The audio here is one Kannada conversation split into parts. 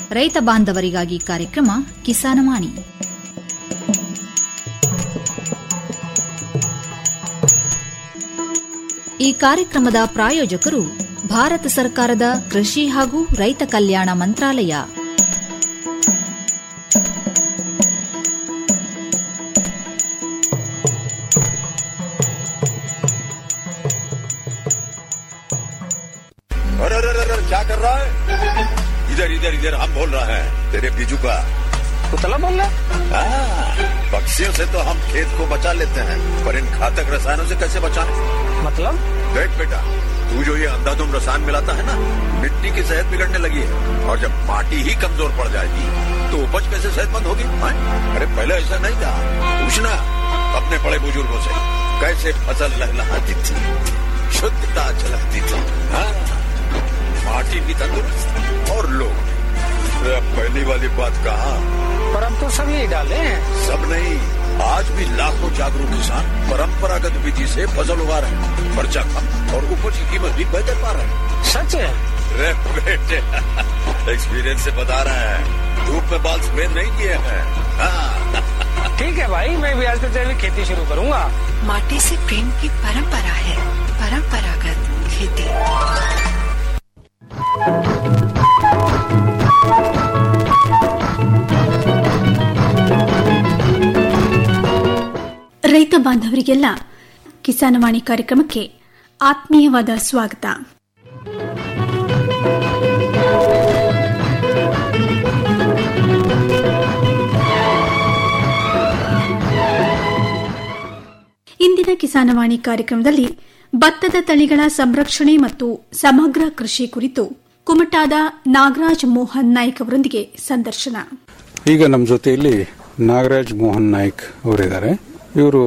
ರೈತ ಬಾಂಧವರಿಗಾಗಿ ಕಾರ್ಯಕ್ರಮ ಕಿಸಾನವಾಣಿ ಈ ಕಾರ್ಯಕ್ರಮದ ಪ್ರಾಯೋಜಕರು ಭಾರತ ಸರ್ಕಾರದ ಕೃಷಿ ಹಾಗೂ ರೈತ ಕಲ್ಯಾಣ ಮಂತ್ರಾಲಯ अरे अरे अरे अरे, क्या कर रहा है इधर इधर इधर हम बोल रहे हैं तेरे बीजू का कुतला बोल रहा हाँ, पक्षियों से तो हम खेत को बचा लेते हैं पर इन घातक रसायनों से कैसे बचाएं मतलब देख बेटा तू जो ये अंधाधुंध रसायन मिलाता है ना मिट्टी की सेहत बिगड़ने लगी है और जब माटी ही कमजोर पड़ जाएगी तो उपज कैसे सेहतमंद होगी हाँ? अरे पहले ऐसा नहीं था पूछना अपने बड़े बुजुर्गों से कैसे फसल लहलहाती थी शुद्धता झलकती थी हाँ माटी भी तंदुरुस्त और लोग अरे अब पहली वाली बात कहा पर हम तो सब यही डाले हैं सब नहीं आज भी लाखों जागरूक किसान परंपरागत विधि से फसल उगा रहे हैं खर्चा कम और उपज की कीमत भी बेहतर पा रहे हैं सच है रे बेटे एक्सपीरियंस से बता रहे हैं धूप में बाल सफेद नहीं किए हैं हाँ, ठीक है भाई मैं भी आज से जैविक खेती शुरू करूंगा माटी से प्रेम की परंपरा है परंपरागत खेती ರೈತ ಬಾಂಧವರಿಗೆಲ್ಲ ಕಿಸಾನವಾಣಿ ಕಾರ್ಯಕ್ರಮಕ್ಕೆ ಆತ್ಮೀಯವಾದ ಸ್ವಾಗತ ಇಂದಿನ ಕಿಸಾನವಾಣಿ ಕಾರ್ಯಕ್ರಮದಲ್ಲಿ ಭತ್ತದ ತಳಿಗಳ ಸಂರಕ್ಷಣೆ ಮತ್ತು ಸಮಗ್ರ ಕೃಷಿ ಕುರಿತು ಕುಮಟಾದ ನಾಗರಾಜ್ ಮೋಹನ್ ನಾಯ್ಕ್ ಅವರೊಂದಿಗೆ ಸಂದರ್ಶನ ಈಗ ನಮ್ಮ ಜೊತೆಯಲ್ಲಿ ನಾಗರಾಜ್ ಮೋಹನ್ ನಾಯ್ಕ್ ಅವರಿದ್ದಾರೆ ಇವರು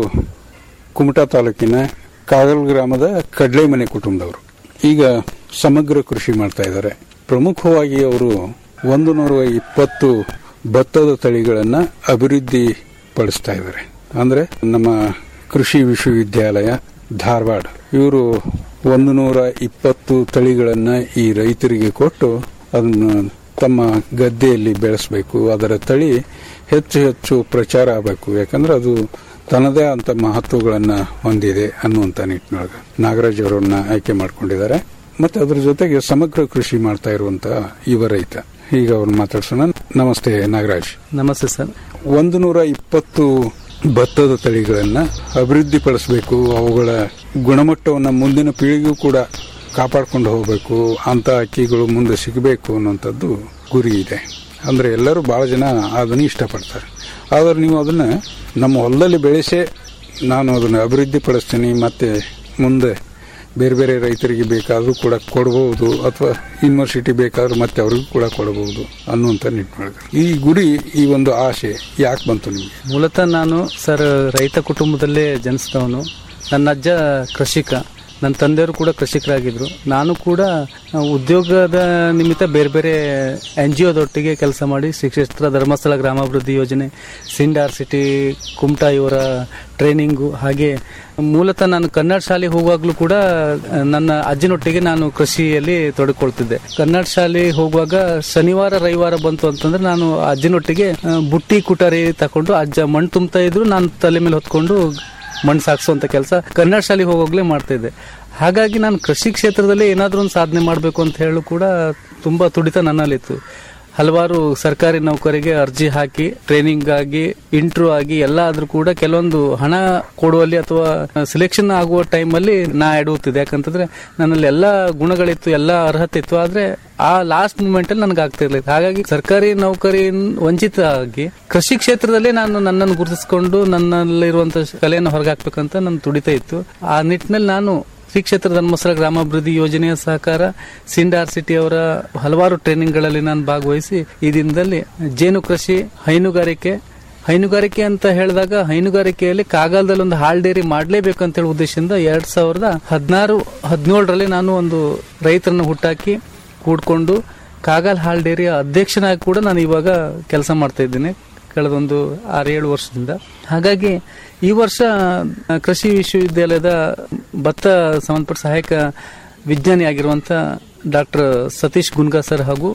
ಕುಮಟಾ ತಾಲೂಕಿನ ಕಾಗಲ್ ಗ್ರಾಮದ ಕಡ್ಲೆಮನೆ ಕುಟುಂಬದವರು ಈಗ ಸಮಗ್ರ ಕೃಷಿ ಮಾಡ್ತಾ ಇದ್ದಾರೆ ಪ್ರಮುಖವಾಗಿ ಅವರು ಒಂದು ನೂರ ಇಪ್ಪತ್ತು ಭತ್ತದ ತಳಿಗಳನ್ನ ಅಭಿವೃದ್ಧಿ ಪಡಿಸ್ತಾ ಇದ್ದಾರೆ ಅಂದ್ರೆ ನಮ್ಮ ಕೃಷಿ ವಿಶ್ವವಿದ್ಯಾಲಯ ಧಾರವಾಡ ಇವರು ಒಂದು ನೂರ ಇಪ್ಪತ್ತು ತಳಿಗಳನ್ನ ಈ ರೈತರಿಗೆ ಕೊಟ್ಟು ಅದನ್ನು ತಮ್ಮ ಗದ್ದೆಯಲ್ಲಿ ಬೆಳೆಸಬೇಕು ಅದರ ತಳಿ ಹೆಚ್ಚು ಹೆಚ್ಚು ಪ್ರಚಾರ ಆಗಬೇಕು ಯಾಕಂದ್ರೆ ಅದು ತನ್ನದೇ ಅಂತ ಮಹತ್ವಗಳನ್ನ ಹೊಂದಿದೆ ಅನ್ನುವಂತ ನಿಟ್ಟಿನೊಳಗೆ ನಾಗರಾಜ್ ಅವರನ್ನ ಆಯ್ಕೆ ಮಾಡಿಕೊಂಡಿದ್ದಾರೆ ಮತ್ತೆ ಅದ್ರ ಜೊತೆಗೆ ಸಮಗ್ರ ಕೃಷಿ ಮಾಡ್ತಾ ಇರುವಂತಹ ಯುವ ರೈತ ಈಗ ಅವ್ರನ್ನ ಮಾತಾಡ್ಸೋಣ ನಮಸ್ತೆ ನಾಗರಾಜ್ ನಮಸ್ತೆ ಸರ್ ಒಂದು ನೂರ ಇಪ್ಪತ್ತು ಭತ್ತದ ತಳಿಗಳನ್ನ ಅಭಿವೃದ್ಧಿಪಡಿಸಬೇಕು ಅವುಗಳ ಗುಣಮಟ್ಟವನ್ನು ಮುಂದಿನ ಪೀಳಿಗೆಗೂ ಕೂಡ ಕಾಪಾಡ್ಕೊಂಡು ಹೋಗಬೇಕು ಅಂತ ಅಕ್ಕಿಗಳು ಮುಂದೆ ಸಿಗಬೇಕು ಅನ್ನುವಂಥದ್ದು ಗುರಿ ಇದೆ ಅಂದ್ರೆ ಎಲ್ಲರೂ ಬಹಳ ಜನ ಅದನ್ನ ಇಷ್ಟಪಡ್ತಾರೆ ಆದ್ರೆ ನೀವು ಅದನ್ನ ನಮ್ಮ ಹೊಲದಲ್ಲಿ ಬೆಳೆಸೇ ನಾನು ಅದನ್ನು ಅಭಿವೃದ್ಧಿಪಡಿಸ್ತೀನಿ ಮತ್ತೆ ಮುಂದೆ ಬೇರೆ ಬೇರೆ ರೈತರಿಗೆ ಬೇಕಾದ್ರೂ ಕೂಡ ಕೊಡಬಹುದು ಅಥವಾ ಯೂನಿವರ್ಸಿಟಿ ಬೇಕಾದ್ರೂ ಮತ್ತೆ ಅವ್ರಿಗೂ ಕೂಡ ಕೊಡಬಹುದು ಅನ್ನುವಂಥ ನಿಟ್ಟಿನೊಳಗೆ ಈ ಗುರಿ ಈ ಒಂದು ಆಸೆ ಯಾಕೆ ಬಂತು ನಿಮಗೆ ಮೂಲತಃ ನಾನು ಸರ್ ರೈತ ಕುಟುಂಬದಲ್ಲೇ ಜನಿಸಿದವನು ನನ್ನ ಅಜ್ಜ ಕೃಷಿಕ ನನ್ನ ತಂದೆಯವರು ಕೂಡ ಕೃಷಿಕರಾಗಿದ್ರು ನಾನು ಕೂಡ ಆ, ಉದ್ಯೋಗದ ನಿಮಿತ್ತ ಬೇರೆ ಬೇರೆ ಎನ್ ಜಿ ಒದೊಟ್ಟಿಗೆ ಕೆಲಸ ಮಾಡಿ ಶ್ರೀಕ್ಷೇತ್ರ ಧರ್ಮಸ್ಥಳ ಗ್ರಾಮಾಭಿವೃದ್ಧಿ ಯೋಜನೆ ಸಿಂಡಾರ್ ಸಿಟಿ ಕುಮಟಾ ಇವರ ಟ್ರೈನಿಂಗು ಹಾಗೆ ಮೂಲತಃ ನಾನು ಕನ್ನಡ ಶಾಲೆ ಹೋಗುವಾಗಲೂ ಕೂಡ ಆ, ನನ್ನ ಅಜ್ಜನೊಟ್ಟಿಗೆ ನಾನು ಕೃಷಿಯಲ್ಲಿ ತೊಡಕೊಳ್ತಿದ್ದೆ ಕನ್ನಡ ಶಾಲೆ ಹೋಗುವಾಗ ಶನಿವಾರ ರವಿವಾರ ಬಂತು ಅಂತಂದ್ರೆ ನಾನು ಅಜ್ಜನೊಟ್ಟಿಗೆ ಆ, ಬುಟ್ಟಿ ಕುಟಾರಿ ತಕೊಂಡು ಅಜ್ಜ ಮಣ್ಣು ತುಂಬ್ತಾ ಇದ್ರು ನಾನು ತಲೆ ಮೇಲೆ ಹೊತ್ಕೊಂಡು ಮಣ್ಣು ಸಾಗಿಸುವಂತ ಕೆಲಸ ಕನ್ನಡ ಶಾಲೆಗೆ ಹೋಗೋಗ್ಲೇ ಮಾಡ್ತಾ ಇದ್ದೆ ಹಾಗಾಗಿ ನಾನು ಕೃಷಿ ಕ್ಷೇತ್ರದಲ್ಲಿ ಏನಾದರೂ ಒಂದು ಸಾಧನೆ ಮಾಡಬೇಕು ಅಂತ ಹೇಳು ಕೂಡ ತುಂಬಾ ತುಡಿತ ನನ್ನಲ್ಲಿತ್ತು ಹಲವಾರು ಸರ್ಕಾರಿ ನೌಕರಿಗೆ ಅರ್ಜಿ ಹಾಕಿ ಟ್ರೈನಿಂಗ್ ಆಗಿ ಇಂಟ್ರೂ ಆಗಿ ಎಲ್ಲ ಆದ್ರೂ ಕೂಡ ಕೆಲವೊಂದು ಹಣ ಕೊಡುವಲ್ಲಿ ಅಥವಾ ಸೆಲೆಕ್ಷನ್ ಆಗುವ ಟೈಮಲ್ಲಿ ನಾ ಎಡುತ್ತಿದ್ದೆ ಯಾಕಂತಂದ್ರೆ ನನ್ನಲ್ಲಿ ಎಲ್ಲ ಗುಣಗಳಿತ್ತು ಎಲ್ಲ ಅರ್ಹತೆ ಇತ್ತು ಆದ್ರೆ ಆ ಲಾಸ್ಟ್ ಮೂಮೆಂಟ್ ಅಲ್ಲಿ ನನಗೆ ಆಗ್ತಾ ಇರ್ಲಿಲ್ಲ ಹಾಗಾಗಿ ಸರ್ಕಾರಿ ನೌಕರಿ ವಂಚಿತ ಆಗಿ ಕೃಷಿ ಕ್ಷೇತ್ರದಲ್ಲೇ ನಾನು ನನ್ನನ್ನು ಗುರುತಿಸಿಕೊಂಡು ನನ್ನಲ್ಲಿರುವಂತಹ ಕಲೆಯನ್ನು ಹೊರಗಾಕ್ಬೇಕಂತ ನನ್ನ ತುಡಿತ ಇತ್ತು ಆ ನಿಟ್ಟಿನಲ್ಲಿ ನಾನು ಶ್ರೀ ಕ್ಷೇತ್ರ ಧರ್ಮಸ್ಥಳ ಗ್ರಾಮಾಭಿವೃದ್ಧಿ ಯೋಜನೆಯ ಸಹಕಾರ ಸಿಂಡಾರ್ ಸಿಟಿ ಅವರ ಹಲವಾರು ಟ್ರೈನಿಂಗ್ಗಳಲ್ಲಿ ನಾನು ಭಾಗವಹಿಸಿ ಈ ದಿನದಲ್ಲಿ ಜೇನು ಕೃಷಿ ಹೈನುಗಾರಿಕೆ ಹೈನುಗಾರಿಕೆ ಅಂತ ಹೇಳಿದಾಗ ಹೈನುಗಾರಿಕೆಯಲ್ಲಿ ಕಾಗಲ್ದಲ್ಲಿ ಒಂದು ಹಾಲ್ ಡೇರಿ ಮಾಡಲೇಬೇಕು ಅಂತ ಹೇಳಿ ಉದ್ದೇಶದಿಂದ ಎರಡ್ ಸಾವಿರದ ಹದಿನಾರು ಹದಿನೇಳರಲ್ಲಿ ನಾನು ಒಂದು ರೈತರನ್ನು ಹುಟ್ಟಾಕಿ ಕೂಡ್ಕೊಂಡು ಕಾಗಲ್ ಹಾಲ್ ಡೇರಿಯ ಅಧ್ಯಕ್ಷನಾಗಿ ಕೂಡ ನಾನು ಇವಾಗ ಕೆಲಸ ಮಾಡ್ತಾ ಇದ್ದೀನಿ ಕಳೆದೊಂದು ಆರೇಳು ವರ್ಷದಿಂದ ಹಾಗಾಗಿ ಈ ವರ್ಷ ಆ, ಕೃಷಿ ವಿಶ್ವವಿದ್ಯಾಲಯದ ಭತ್ತ ಸಂಬಂಧಪಟ್ಟ ಸಹಾಯಕ ವಿಜ್ಞಾನಿ ಆಗಿರುವಂತ ಡಾಕ್ಟರ್ ಸತೀಶ್ ಗುನ್ಗಾ ಸರ್ ಹಾಗೂ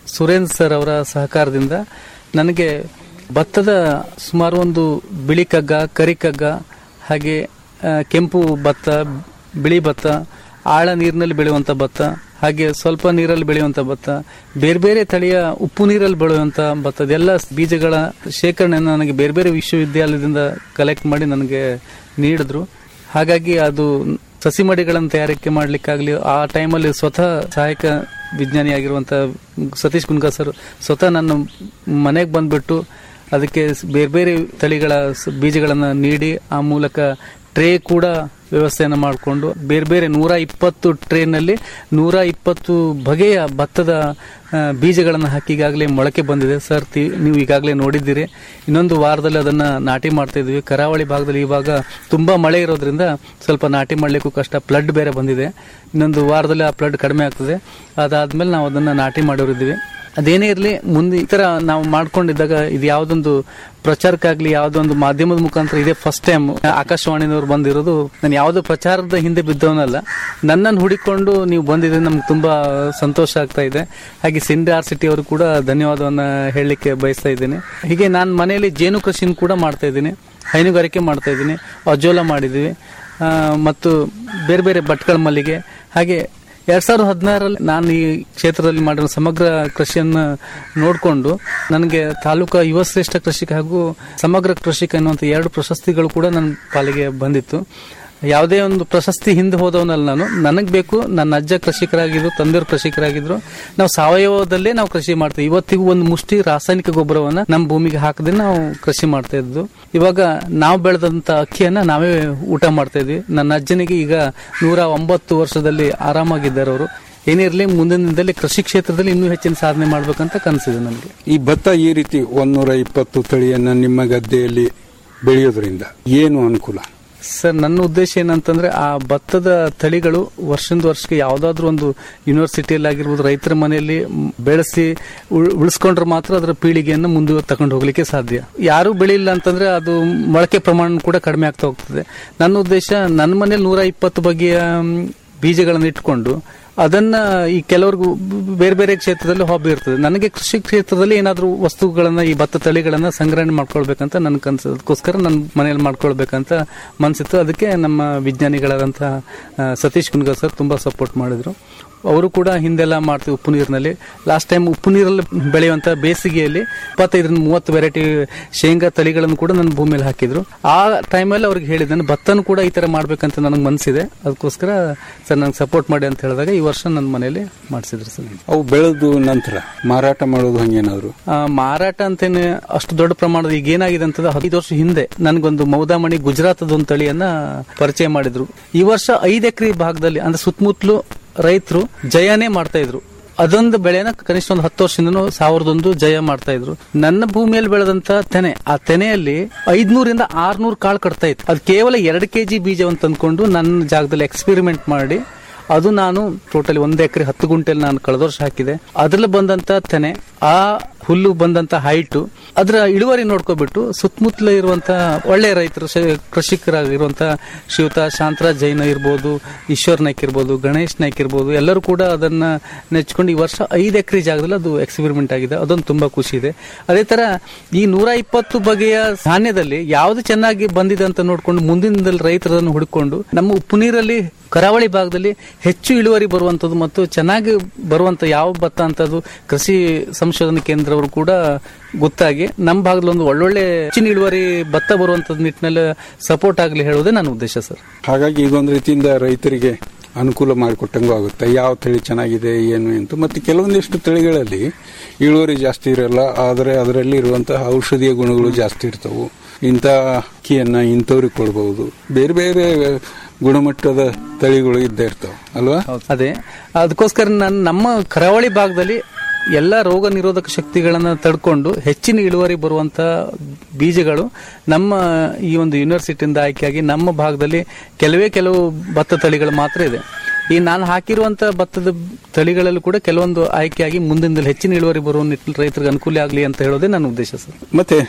ಸುರೇಂದ್ರ ಸರ್ ಅವರ ಸಹಕಾರದಿಂದ ನನಗೆ ಭತ್ತದ ಸುಮಾರು ಒಂದು ಬಿಳಿ ಕಗ್ಗ ಕರಿ ಕಗ್ಗ ಹಾಗೆ ಆ, ಕೆಂಪು ಭತ್ತ ಬಿಳಿ ಭತ್ತ ಆಳ ನೀರಿನಲ್ಲಿ ಬೆಳೆಯುವಂಥ ಭತ್ತ ಹಾಗೆ ಸ್ವಲ್ಪ ನೀರಲ್ಲಿ ಬೆಳೆಯುವಂಥ ಭತ್ತ ಬೇರೆ ಬೇರೆ ತಳಿಯ ಉಪ್ಪು ನೀರಲ್ಲಿ ಬೆಳೆಯುವಂಥ ಭತ್ತದ ಎಲ್ಲ ಬೀಜಗಳ ಶೇಖರಣೆಯನ್ನು ನನಗೆ ಬೇರೆ ಬೇರೆ ವಿಶ್ವವಿದ್ಯಾಲಯದಿಂದ ಕಲೆಕ್ಟ್ ಮಾಡಿ ನನಗೆ ನೀಡಿದ್ರು ಹಾಗಾಗಿ ಅದು ಸಸಿ ಮಡಿಗಳನ್ನು ತಯಾರಿಕೆ ಮಾಡ್ಲಿಕ್ಕಾಗ್ಲಿ ಆ ಟೈಮಲ್ಲಿ ಸ್ವತಃ ಸಹಾಯಕ ವಿಜ್ಞಾನಿಯಾಗಿರುವಂಥ ಸತೀಶ್ ಗುನ್ಕಾ ಸರ್ ಸ್ವತಃ ನನ್ನ ಮನೆಗೆ ಬಂದ್ಬಿಟ್ಟು ಅದಕ್ಕೆ ಸ್- ಬೇರೆ ಬೇರೆ ತಳಿಗಳ ಸ್- ಬೀಜಗಳನ್ನು ನೀಡಿ ಆ ಮೂಲಕ ಟ್ರೇ ಕೂಡ ವ್ಯವಸ್ಥೆಯನ್ನು ಮಾಡಿಕೊಂಡು ಬೇರೆ ಬೇರೆ ನೂರ ಇಪ್ಪತ್ತು ಟ್ರೇನಲ್ಲಿ ನೂರ ಇಪ್ಪತ್ತು ಬಗೆಯ ಭತ್ತದ ಆ, ಬೀಜಗಳನ್ನು ಹಾಕಿ ಈಗಾಗಲೇ ಮೊಳಕೆ ಬಂದಿದೆ ಸರ್ ತಿ- ನೀವು ಈಗಾಗಲೇ ನೋಡಿದ್ದೀರಿ ಇನ್ನೊಂದು ವಾರದಲ್ಲಿ ಅದನ್ನ ನಾಟಿ ಮಾಡ್ತಾ ಇದ್ವಿ ಕರಾವಳಿ ಭಾಗದಲ್ಲಿ ಇವಾಗ ತುಂಬಾ ಮಳೆ ಇರೋದ್ರಿಂದ ಸ್ವಲ್ಪ ನಾಟಿ ಮಾಡ್ಲಿಕ್ಕೂ ಕಷ್ಟ ಫ್ಲಡ್ ಬೇರೆ ಬಂದಿದೆ ಇನ್ನೊಂದು ವಾರದಲ್ಲಿ ಆ ಫ್ಲಡ್ ಕಡಿಮೆ ಆಗ್ತದೆ ಅದಾದ್ಮೇಲೆ ನಾವು ಅದನ್ನ ನಾಟಿ ಮಾಡೋರಿದ್ದೀವಿ ಅದೇನೇ ಇರಲಿ ಮುಂದೆ ಈ ತರ ನಾವು ಮಾಡ್ಕೊಂಡಿದ್ದಾಗ ಇದು ಯಾವ್ದೊಂದು ಪ್ರಚಾರಕ್ಕಾಗ್ಲಿ ಯಾವ್ದೊಂದು ಮಾಧ್ಯಮದ ಮುಖಾಂತರ ಇದೇ ಫಸ್ಟ್ ಟೈಮ್ ಆಕಾಶವಾಣಿನವ್ರು ಬಂದಿರೋದು ನಾನು ಯಾವುದೋ ಪ್ರಚಾರದ ಹಿಂದೆ ಬಿದ್ದವನಲ್ಲ ನನ್ನನ್ನು ಹುಡಿಕೊಂಡು ನೀವು ಬಂದಿದ್ರೆ ನಮ್ಗೆ ತುಂಬಾ ಸಂತೋಷ ಆಗ್ತಾ ಇದೆ ಹಾಗೆ ಸಿಂಧೆ ಆರ್ ಸಿಟಿ ಅವರು ಕೂಡ ಧನ್ಯವಾದವನ್ನ ಹೇಳಲಿಕ್ಕೆ ಬಯಸ್ತಾ ಇದ್ದೀನಿ ಹೀಗೆ ನಾನು ಮನೆಯಲ್ಲಿ ಜೇನು ಕೃಷಿನ ಕೂಡ ಮಾಡ್ತಾ ಇದ್ದೀನಿ ಹೈನುಗಾರಿಕೆ ಮಾಡ್ತಾ ಇದ್ದೀನಿ ಅಜೋಲ ಮಾಡಿದ್ದೀವಿ ಆ, ಮತ್ತು ಬೇರೆ ಬೇರೆ ಭಟ್ಕಳ ಮಲ್ಲಿಗೆ ಹಾಗೆ ಎರಡ್ ಸಾವಿರದ ಹದಿನಾರರಲ್ಲಿ ನಾನು ಈ ಕ್ಷೇತ್ರದಲ್ಲಿ ಮಾಡಿರೋ ಸಮಗ್ರ ಕೃಷಿಯನ್ನ ನೋಡಿಕೊಂಡು ನನಗೆ ತಾಲೂಕಾ ಯುವ ಶ್ರೇಷ್ಠ ಕೃಷಿಕ ಹಾಗೂ ಸಮಗ್ರ ಕೃಷಿಕ ಎನ್ನುವಂತ ಎರಡು ಪ್ರಶಸ್ತಿಗಳು ಕೂಡ ನನ್ನ ಪಾಲಿಗೆ ಬಂದಿತ್ತು ಯಾವುದೇ ಒಂದು ಪ್ರಶಸ್ತಿ ಹಿಂದೆ ಹೋದವನಲ್ಲ ನಾನು ನನಗೆ ಬೇಕು ನನ್ನ ಅಜ್ಜ ಕೃಷಿಕರಾಗಿದ್ರು ತಂದೆಯವರು ಕೃಷಿಕರಾಗಿದ್ರು ನಾವು ಸಾವಯವದಲ್ಲೇ ನಾವು ಕೃಷಿ ಮಾಡ್ತೀವಿ ಇವತ್ತಿಗೂ ಒಂದು ಮುಷ್ಟಿ ರಾಸಾಯನಿಕ ಗೊಬ್ಬರವನ್ನ ನಮ್ಮ ಭೂಮಿಗೆ ಹಾಕದೆ ನಾವು ಕೃಷಿ ಮಾಡ್ತಾ ಇದ್ದು ಇವಾಗ ನಾವು ಬೆಳೆದಂತ ಅಕ್ಕಿಯನ್ನ ನಾವೇ ಊಟ ಮಾಡ್ತಾ ಇದ್ವಿ ನನ್ನ ಅಜ್ಜನಿಗೆ ಈಗ ನೂರ ಒಂಬತ್ತು ವರ್ಷದಲ್ಲಿ ಆರಾಮಾಗಿದ್ದಾರೆ ಅವರು ಏನಿರಲಿ ಮುಂದಿನ ದಿನದಲ್ಲಿ ಕೃಷಿ ಕ್ಷೇತ್ರದಲ್ಲಿ ಇನ್ನೂ ಹೆಚ್ಚಿನ ಸಾಧನೆ ಮಾಡ್ಬೇಕಂತ ಕನಸಿದೆ ನನಗೆ ಈ ಭತ್ತ ಈ ರೀತಿ ಒಂದೂರ ಇಪ್ಪತ್ತು ತಳಿಯನ್ನ ನಿಮ್ಮ ಗದ್ದೆಯಲ್ಲಿ ಬೆಳೆಯೋದ್ರಿಂದ ಏನು ಅನುಕೂಲ ಸರ್ ನನ್ನ ಉದ್ದೇಶ ಏನಂತಂದ್ರೆ ಆ ಭತ್ತದ ತಳಿಗಳು ವರ್ಷದಿಂದ ವರ್ಷಕ್ಕೆ ಯಾವ್ದಾದ್ರು ಒಂದು ಯೂನಿವರ್ಸಿಟಿಯಲ್ಲಿ ಆಗಿರ್ಬೋದು ರೈತರ ಮನೆಯಲ್ಲಿ ಮ್, ಬೆಳೆಸಿ ಉಳ್- ಉಳಿಸ್ಕೊಂಡ್ರೆ ಮಾತ್ರ ಅದರ ಪೀಳಿಗೆಯನ್ನು ಮುಂದೆ ತಗೊಂಡು ಹೋಗ್ಲಿಕ್ಕೆ ಸಾಧ್ಯ ಯಾರು ಬೆಳೆಯಿಲ್ಲ ಅಂತಂದ್ರೆ ಅದು ಮೊಳಕೆ ಪ್ರಮಾಣ ಕೂಡ ಕಡಿಮೆ ಆಗ್ತಾ ಹೋಗ್ತದೆ ನನ್ನ ಉದ್ದೇಶ ನನ್ನ ಮನೇಲಿ ನೂರ ಇಪ್ಪತ್ತು ಬಗೆಯ ಮ್, ಬೀಜಗಳನ್ನು ಇಟ್ಕೊಂಡು ಅದನ್ನ ಈ ಕೆಲವ್ರಿಗೂ ಬೇರೆ ಬೇರೆ ಕ್ಷೇತ್ರದಲ್ಲಿ ಹಾಬಿ ಇರ್ತದೆ ನನಗೆ ಕೃಷಿ ಕ್ಷೇತ್ರದಲ್ಲಿ ಏನಾದರೂ ವಸ್ತುಗಳನ್ನ ಈ ಭತ್ತ ತಳಿಗಳನ್ನ ಸಂಗ್ರಹಣೆ ಮಾಡ್ಕೊಳ್ಬೇಕಂತ ನನ್ ಕನಸು ಅದಕ್ಕೋಸ್ಕರ ನನ್ನ ಮನೇಲಿ ಮಾಡ್ಕೊಳ್ಬೇಕಂತ ಮನ್ಸಿತ್ತು ಅದಕ್ಕೆ ನಮ್ಮ ವಿಜ್ಞಾನಿಗಳಾದಂತಹ ಆ, ಸತೀಶ್ ಕುನ್ಗಾ ಸರ್ ತುಂಬಾ ಸಪೋರ್ಟ್ ಮಾಡಿದ್ರು ಅವರು ಕೂಡ ಹಿಂದೆಲ್ಲ ಮಾಡ್ತೀವಿ ಉಪ್ಪು ನೀರಿನಲ್ಲಿ ಲಾಸ್ಟ್ ಟೈಮ್ ಉಪ್ಪು ನೀರಲ್ಲಿ ಬೆಳೆಯುವಂತ ಬೇಸಿಗೆಯಲ್ಲಿ ಇಪ್ಪತ್ತೈದರಿಂದ ಮೂವತ್ತು ವೆರೈಟಿ ಶೇಂಗಾ ತಳಿಗಳನ್ನು ಕೂಡ ನನ್ನ ಭೂಮಿಯಲ್ಲಿ ಹಾಕಿದ್ರು ಆ ಟೈಮಲ್ಲಿ ಅವ್ರಿಗೆ ಹೇಳಿದ್ದೇನೆ ಭತ್ತನ ಕೂಡ ಈ ತರ ಮಾಡ್ಬೇಕಂತ ನನಗೆ ಮನಸ್ಸಿದೆ ಅದಕ್ಕೋಸ್ಕರ ಸರ್ ನನಗೆ ಸಪೋರ್ಟ್ ಮಾಡಿ ಅಂತ ಹೇಳಿದಾಗ ಈ ವರ್ಷ ನನ್ನ ಮನೆಯಲ್ಲಿ ಮಾಡಿಸಿದ್ರು ಸರ್ ಅವು ಬೆಳೆದು ನಂತರ ಮಾರಾಟ ಮಾಡೋದು ಹಂಗೇನಾದ್ರು ಆ, ಮಾರಾಟ ಅಂತೇನೆ ಅಷ್ಟು ದೊಡ್ಡ ಪ್ರಮಾಣದ ಈಗ ಏನಾಗಿದೆ ಅಂತಂದ್ರೆ ಐದು ವರ್ಷ ಹಿಂದೆ ನನಗೊಂದು ಮೌದಾಮಣಿ ಗುಜರಾತದ ಒಂದು ತಳಿಯನ್ನ ಪರಿಚಯ ಮಾಡಿದ್ರು ಈ ವರ್ಷ ಐದು ಎಕರೆ ಭಾಗದಲ್ಲಿ ಅಂದ್ರೆ ಸುತ್ತಮುತ್ತಲು ರೈತರು ಜಯನೇ ಮಾಡ್ತಾ ಇದ್ರು ಅದೊಂದು ಬೆಳೆನ ಕನಿಷ್ಠ ಒಂದು ಹತ್ತು ವರ್ಷದಿಂದನೂ ಸಾವಿರದೊಂದು ಜಯ ಮಾಡ್ತಾ ಇದ್ರು ನನ್ನ ಭೂಮಿಯಲ್ಲಿ ಬೆಳೆದಂತ ತೆನೆ ಆ ತೆನೆಯಲ್ಲಿ ಐದ್ನೂರಿಂದ ಆರ್ನೂರು ಕಾಳು ಕಟ್ತಾ ಇತ್ತು ಅದು ಕೇವಲ ಎರಡು ಕೆಜಿ ಬೀಜವನ್ನು ತಂದ್ಕೊಂಡು ನನ್ನ ಜಾಗದಲ್ಲಿ ಎಕ್ಸ್ಪೆರಿಮೆಂಟ್ ಮಾಡಿ ಅದು ನಾನು ಟೋಟಲಿ ಒಂದು ಎಕರೆ ಹತ್ತು ಗುಂಟೆಲಿ ನಾನು ಕಳೆದ ವರ್ಷ ಹಾಕಿದೆ ಅದ್ರಲ್ಲಿ ಬಂದಂತ ತೆನೆ ಆ ಹುಲ್ಲು ಬಂದಂತ ಹೈಟು ಅದರ ಇಳುವರಿ ನೋಡ್ಕೊಬಿಟ್ಟು ಸುತ್ತಮುತ್ತಲ ಇರುವಂತ ಒಳ್ಳೆ ರೈತರು ಶ- ಕೃಷಿಕರಾಗಿರುವಂತ ಶ್ರೀಯುತ ಶಾಂತರಾಜ್ ಜೈನ ಇರ್ಬೋದು ಈಶ್ವರ್ ನಾಯ್ಕ್ ಇರ್ಬೋದು ಗಣೇಶ್ ನಾಯ್ಕ್ ಇರ್ಬೋದು ಎಲ್ಲರೂ ಕೂಡ ಅದನ್ನ ನೆಚ್ಕೊಂಡು ಈ ವರ್ಷ ಐದು ಎಕರೆ ಜಾಗದಲ್ಲಿ ಅದು ಎಕ್ಸ್ಪೆರಿಮೆಂಟ್ ಆಗಿದೆ ಅದೊಂದು ತುಂಬಾ ಖುಷಿ ಇದೆ ಅದೇ ತರ ಈ ನೂರ ಇಪ್ಪತ್ತು ಬಗೆಯ ಧಾನ್ಯದಲ್ಲಿ ಯಾವ್ದು ಚೆನ್ನಾಗಿ ಬಂದಿದೆ ಅಂತ ನೋಡ್ಕೊಂಡು ಮುಂದಿನ ದಿನದಲ್ಲಿ ರೈತರನ್ನು ಹುಡುಕೊಂಡು ನಮ್ಮ ಉಪ್ಪು ನೀರಲ್ಲಿ ಕರಾವಳಿ ಭಾಗದಲ್ಲಿ ಹೆಚ್ಚು ಇಳುವರಿ ಬರುವಂತದ್ದು ಮತ್ತು ಚೆನ್ನಾಗಿ ಬರುವಂತ ಯಾವ ಭತ್ತ ಅಂತದ್ದು ಕೃಷಿ ಸಂಶೋಧನಾ ಕೇಂದ್ರವರು ಕೂಡ ಗೊತ್ತಾಗಿ ನಮ್ಮ ಭಾಗದಲ್ಲಿ ಒಂದು ಒಳ್ಳೊಳ್ಳೆ ಹೆಚ್ಚಿನ ಇಳುವರಿ ಭತ್ತ ಬರುವಂತದ್ ನಿಟ್ಟಿನಲ್ಲಿ ಸಪೋರ್ಟ್ ಆಗಲಿ ಹೇಳೋದೇ ನನ್ನ ಉದ್ದೇಶ ಸರ್ ಹಾಗಾಗಿ ಇದೊಂದು ರೀತಿಯಿಂದ ರೈತರಿಗೆ ಅನುಕೂಲ ಮಾಡಿಕೊಟ್ಟಂಗೂ ಆಗುತ್ತೆ ಯಾವ ತಳಿ ಚೆನ್ನಾಗಿದೆ ಏನು ಅಂತ ಮತ್ತೆ ಕೆಲವೊಂದಿಷ್ಟು ತಳಿಗಳಲ್ಲಿ ಇಳುವರಿ ಜಾಸ್ತಿ ಇರಲ್ಲ ಆದರೆ ಅದರಲ್ಲಿ ಇರುವಂತಹ ಔಷಧೀಯ ಗುಣಗಳು ಜಾಸ್ತಿ ಇರ್ತವು ಇಂಥ ಅಕ್ಕಿಯನ್ನ ಇಂಥವ್ರಿಗೆ ಕೊಡಬಹುದು ಬೇರೆ ಬೇರೆ ಗುಣಮಟ್ಟದ ತಳಿಗಳು ಇದ್ದೇ ಇರ್ತಾವೆ ಅಲ್ವಾ ಅದೇ ಅದಕ್ಕೋಸ್ಕರ ನಾನು ನಮ್ಮ ಕರಾವಳಿ ಭಾಗದಲ್ಲಿ ಎಲ್ಲ ರೋಗ ನಿರೋಧಕ ಶಕ್ತಿಗಳನ್ನ ತಡ್ಕೊಂಡು ಹೆಚ್ಚಿನ ಇಳುವರಿ ಬರುವಂತ ಬೀಜಗಳು ನಮ್ಮ ಈ ಒಂದು ಯೂನಿವರ್ಸಿಟಿಯಿಂದ ಆಯ್ಕೆಯಾಗಿ ನಮ್ಮ ಭಾಗದಲ್ಲಿ ಕೆಲವೇ ಕೆಲವು ಭತ್ತ ತಳಿಗಳು ಮಾತ್ರ ಇದೆ ಈ ನಾನು ಹಾಕಿರುವಂತ ಭತ್ತದ ತಳಿಗಳಲ್ಲೂ ಕೂಡ ಕೆಲವೊಂದು ಆಯ್ಕೆಯಾಗಿ ಮುಂದಿನದಲ್ಲಿ ಹೆಚ್ಚಿನ ಇಳುವರಿ ಬರುವ ನಿಟ್ಟಿನಲ್ಲಿ ರೈತರಿಗೆ ಅನುಕೂಲ ಆಗಲಿ ಅಂತ ಹೇಳೋದೇ ನನ್ನ ಉದ್ದೇಶ ಸರ್ ಮತ್ತೆ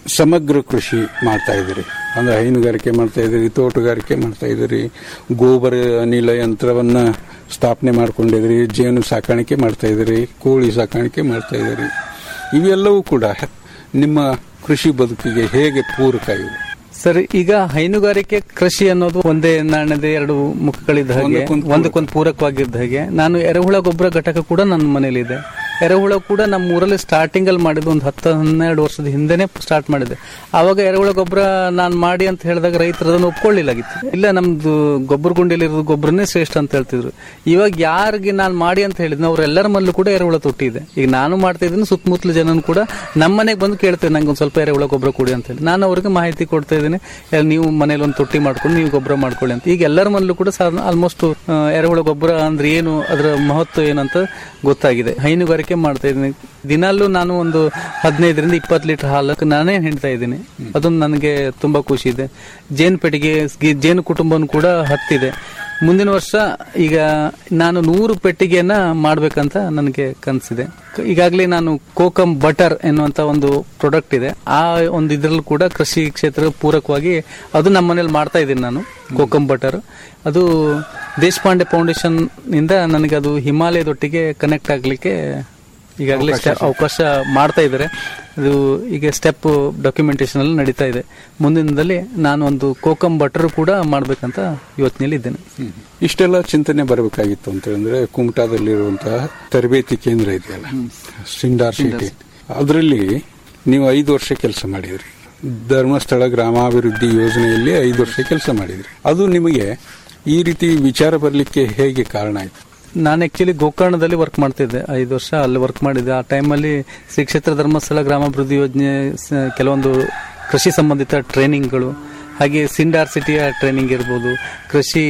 ಸಮಗ್ರ ಕೃಷಿ ಮಾಡ್ತಾ ಇದ್ದೀರಿ ಅಂದ್ರೆ ಹೈನುಗಾರಿಕೆ ಮಾಡ್ತಾ ಇದ್ದೀರಿ ತೋಟಗಾರಿಕೆ ಮಾಡ್ತಾ ಇದ್ದೀರಿ ಗೋಬರ ಅನಿಲ ಯಂತ್ರವನ್ನ ಸ್ಥಾಪನೆ ಮಾಡ್ಕೊಂಡಿದ್ದೀರಿ ಜೇನು ಸಾಕಾಣಿಕೆ ಮಾಡ್ತಾ ಇದ್ದೀರಿ ಕೋಳಿ ಸಾಕಾಣಿಕೆ ಮಾಡ್ತಾ ಇದ್ದೀರಿ ಇವೆಲ್ಲವೂ ಕೂಡ ನಿಮ್ಮ ಕೃಷಿ ಬದುಕಿಗೆ ಹೇಗೆ ಪೂರಕ ಇವೆ ಸರ್ ಈಗ ಹೈನುಗಾರಿಕೆ ಕೃಷಿ ಅನ್ನೋದು ಒಂದೇ ನಾಣ್ಯದ ಎರಡು ಮುಖಗಳಿದ್ದ ಹಾಗೆ ಒಂದಕ್ಕೊಂದು ಪೂರಕ. ಒಂದಕ್ಕೊಂದು ಪೂರಕವಾಗಿದ್ದ ಹಾಗೆ ನಾನು ಎರೆಹುಳ ಗೊಬ್ಬರ ಘಟಕ ಕೂಡ ನನ್ನ ಮನೇಲಿದೆ ಎರೆಹುಳ ಕೂಡ ನಮ್ಮ ಊರಲ್ಲಿ ಸ್ಟಾರ್ಟಿಂಗ್ ಅಲ್ಲಿ ಮಾಡಿದ್ದು ಒಂದು ಹತ್ತು ಹನ್ನೆರಡು ವರ್ಷದ ಹಿಂದೆನೆ ಸ್ಟಾರ್ಟ್ ಮಾಡಿದೆ ಆವಾಗ ಎರೆಹುಳ ಗೊಬ್ಬರ ನಾನು ಮಾಡಿ ಅಂತ ಹೇಳಿದಾಗ ರೈತರು ಅದನ್ನು ಒಪ್ಕೊಳ್ಳಿಲ್ಲಾಗಿತ್ತು ಇಲ್ಲ ನಮ್ದು ಗೊಬ್ಬರ ಗುಂಡಿಯಲ್ಲಿ ಇರೋದು ಗೊಬ್ಬರನೇ ಶ್ರೇಷ್ಠ ಅಂತ ಹೇಳ್ತಿದ್ರು ಇವಾಗ ಯಾರಿಗೆ ನಾನು ಮಾಡಿ ಅಂತ ಹೇಳಿದ್ನೋ ಅವ್ರೆಲ್ಲರ ಮಲ್ಲೂ ಕೂಡ ಎರೆಹುಳ ತೊಟ್ಟಿ ಇದೆ ಈಗ ನಾನು ಮಾಡ್ತಾ ಇದ್ದೀನಿ ಸುತ್ತಮುತ್ತಲ ಜನನು ಕೂಡ ನಮ್ಮ ಮನೆಗೆ ಬಂದು ಕೇಳ್ತೇವೆ ನಂಗೆ ಒಂದು ಸ್ವಲ್ಪ ಎರೆಹುಳ ಗೊಬ್ಬರ ಕೊಡಿ ಅಂತ ಹೇಳಿ ನಾನು ಅವ್ರಿಗೆ ಮಾಹಿತಿ ಕೊಡ್ತಾ ಇದ್ದೀನಿ ಎಲ್ಲ ನೀವು ಮನೇಲಿ ಒಂದು ತೊಟ್ಟಿ ಮಾಡ್ಕೊಂಡು ನೀವು ಗೊಬ್ಬರ ಮಾಡ್ಕೊಳ್ಳಿ ಅಂತ ಈಗ ಎಲ್ಲರ ಮನೇಲೂ ಕೂಡ ಆಲ್ಮೋಸ್ಟ್ ಎರೆಹುಳ ಗೊಬ್ಬರ ಅಂದ್ರೆ ಏನು ಅದರ ಮಹತ್ವ ಏನಂತ ಗೊತ್ತಾಗಿದೆ ಹೈನುಗಾರಿಕೆ ಮಾಡ್ತಾ ಇದ್ದೀನಿ ದಿನಾಲೂ ನಾನು ಒಂದು ಹದಿನೈದರಿಂದ ಇಪ್ಪತ್ತು ಲೀಟರ್ ಹಾಲಕ್ಕೆ ನಾನೇ ಹಿಂಡ್ತಾ ಇದ್ದೀನಿ ಅದೊಂದು ನನಗೆ ತುಂಬಾ ಖುಷಿ ಇದೆ ಜೇನು ಪೆಟ್ಟಿಗೆ ಗಿ- ಜೇನು ಕುಟುಂಬನೂ ಕೂಡ ಹತ್ತಿದೆ ಮುಂದಿನ ವರ್ಷ ಈಗ ನಾನು ನೂರು ಪೆಟ್ಟಿಗೆಯನ್ನ ಮಾಡ್ಬೇಕಂತ ನನಗೆ ಕನಸಿದೆ ಈಗಾಗಲೇ ನಾನು ಕೋಕಮ್ ಬಟರ್ ಎನ್ನುವಂತ ಒಂದು ಪ್ರಾಡಕ್ಟ್ ಇದೆ ಆ ಒಂದು ಇದ್ರಲ್ಲೂ ಕೂಡ ಕೃಷಿ ಕ್ಷೇತ್ರ ಪೂರಕವಾಗಿ ಅದು ನಮ್ಮ ಮನೇಲಿ ಮಾಡ್ತಾ ಇದ್ದೀನಿ ನಾನು ಕೋಕಮ್ ಬಟರ್ ಅದು ದೇಶಪಾಂಡೆ ಫೌಂಡೇಶನ್ ಇಂದ ನನಗೆ ಅದು ಹಿಮಾಲಯದೊಟ್ಟಿಗೆ ಕನೆಕ್ಟ್ ಆಗ್ಲಿಕ್ಕೆ ಈಗಾಗಲೇ ಸ್ಟೆ- ಅವಕಾಶ ಮಾಡ್ತಾ ಇದ್ದಾರೆ ಇದು ಈಗ ಸ್ಟೆಪ್ ಡಾಕ್ಯುಮೆಂಟೇಶನ್ ಅಲ್ಲಿ ನಡೀತಾ ಇದೆ ಮುಂದಿನದಲ್ಲಿ ನಾನು ಒಂದು ಕೋಕಮ್ ಬಟರ್ ಕೂಡ ಮಾಡ್ಬೇಕಂತ ಯೋಚನೆಯಲ್ಲಿ ಇದ್ದೇನೆ ಇಷ್ಟೆಲ್ಲ ಚಿಂತನೆ ಬರಬೇಕಾಗಿತ್ತು ಅಂತ ಹೇಳಿದ್ರೆ ಕುಮಟಾದಲ್ಲಿರುವಂತಹ ತರಬೇತಿ ಕೇಂದ್ರ ಇದೆಯಲ್ಲ ಸಿಂಡಾರ್ ಸಿಟಿ ಅದರಲ್ಲಿ ನೀವು ಐದು ವರ್ಷ ಕೆಲಸ ಮಾಡಿದ್ರಿ ಧರ್ಮಸ್ಥಳ ಗ್ರಾಮಾಭಿವೃದ್ಧಿ ಯೋಜನೆಯಲ್ಲಿ ಐದು ವರ್ಷ ಕೆಲಸ ಮಾಡಿದ್ರಿ ಅದು ನಿಮಗೆ ಈ ರೀತಿ ವಿಚಾರ ಬರಲಿಕ್ಕೆ ಹೇಗೆ ಕಾರಣ ಆಯ್ತು ನಾನು ಆಕ್ಚುಲಿ ಗೋಕರ್ಣದಲ್ಲಿ ವರ್ಕ್ ಮಾಡ್ತಿದ್ದೆ ಐದು ವರ್ಷ ಅಲ್ಲಿ ವರ್ಕ್ ಮಾಡಿದ್ದೆ ಆ ಟೈಮಲ್ಲಿ ಶ್ರೀ ಕ್ಷೇತ್ರ ಧರ್ಮಸ್ಥಳ ಗ್ರಾಮಾಭಿವೃದ್ಧಿ ಯೋಜನೆ ಸ- ಕೆಲವೊಂದು ಕೃಷಿ ಸಂಬಂಧಿತ ಟ್ರೈನಿಂಗ್ಗಳು ಹಾಗೆ ಸಿಂಡಾರ್ ಸಿಟಿಯ ಟ್ರೈನಿಂಗ್ ಇರ್ಬೋದು ಕೃಷಿ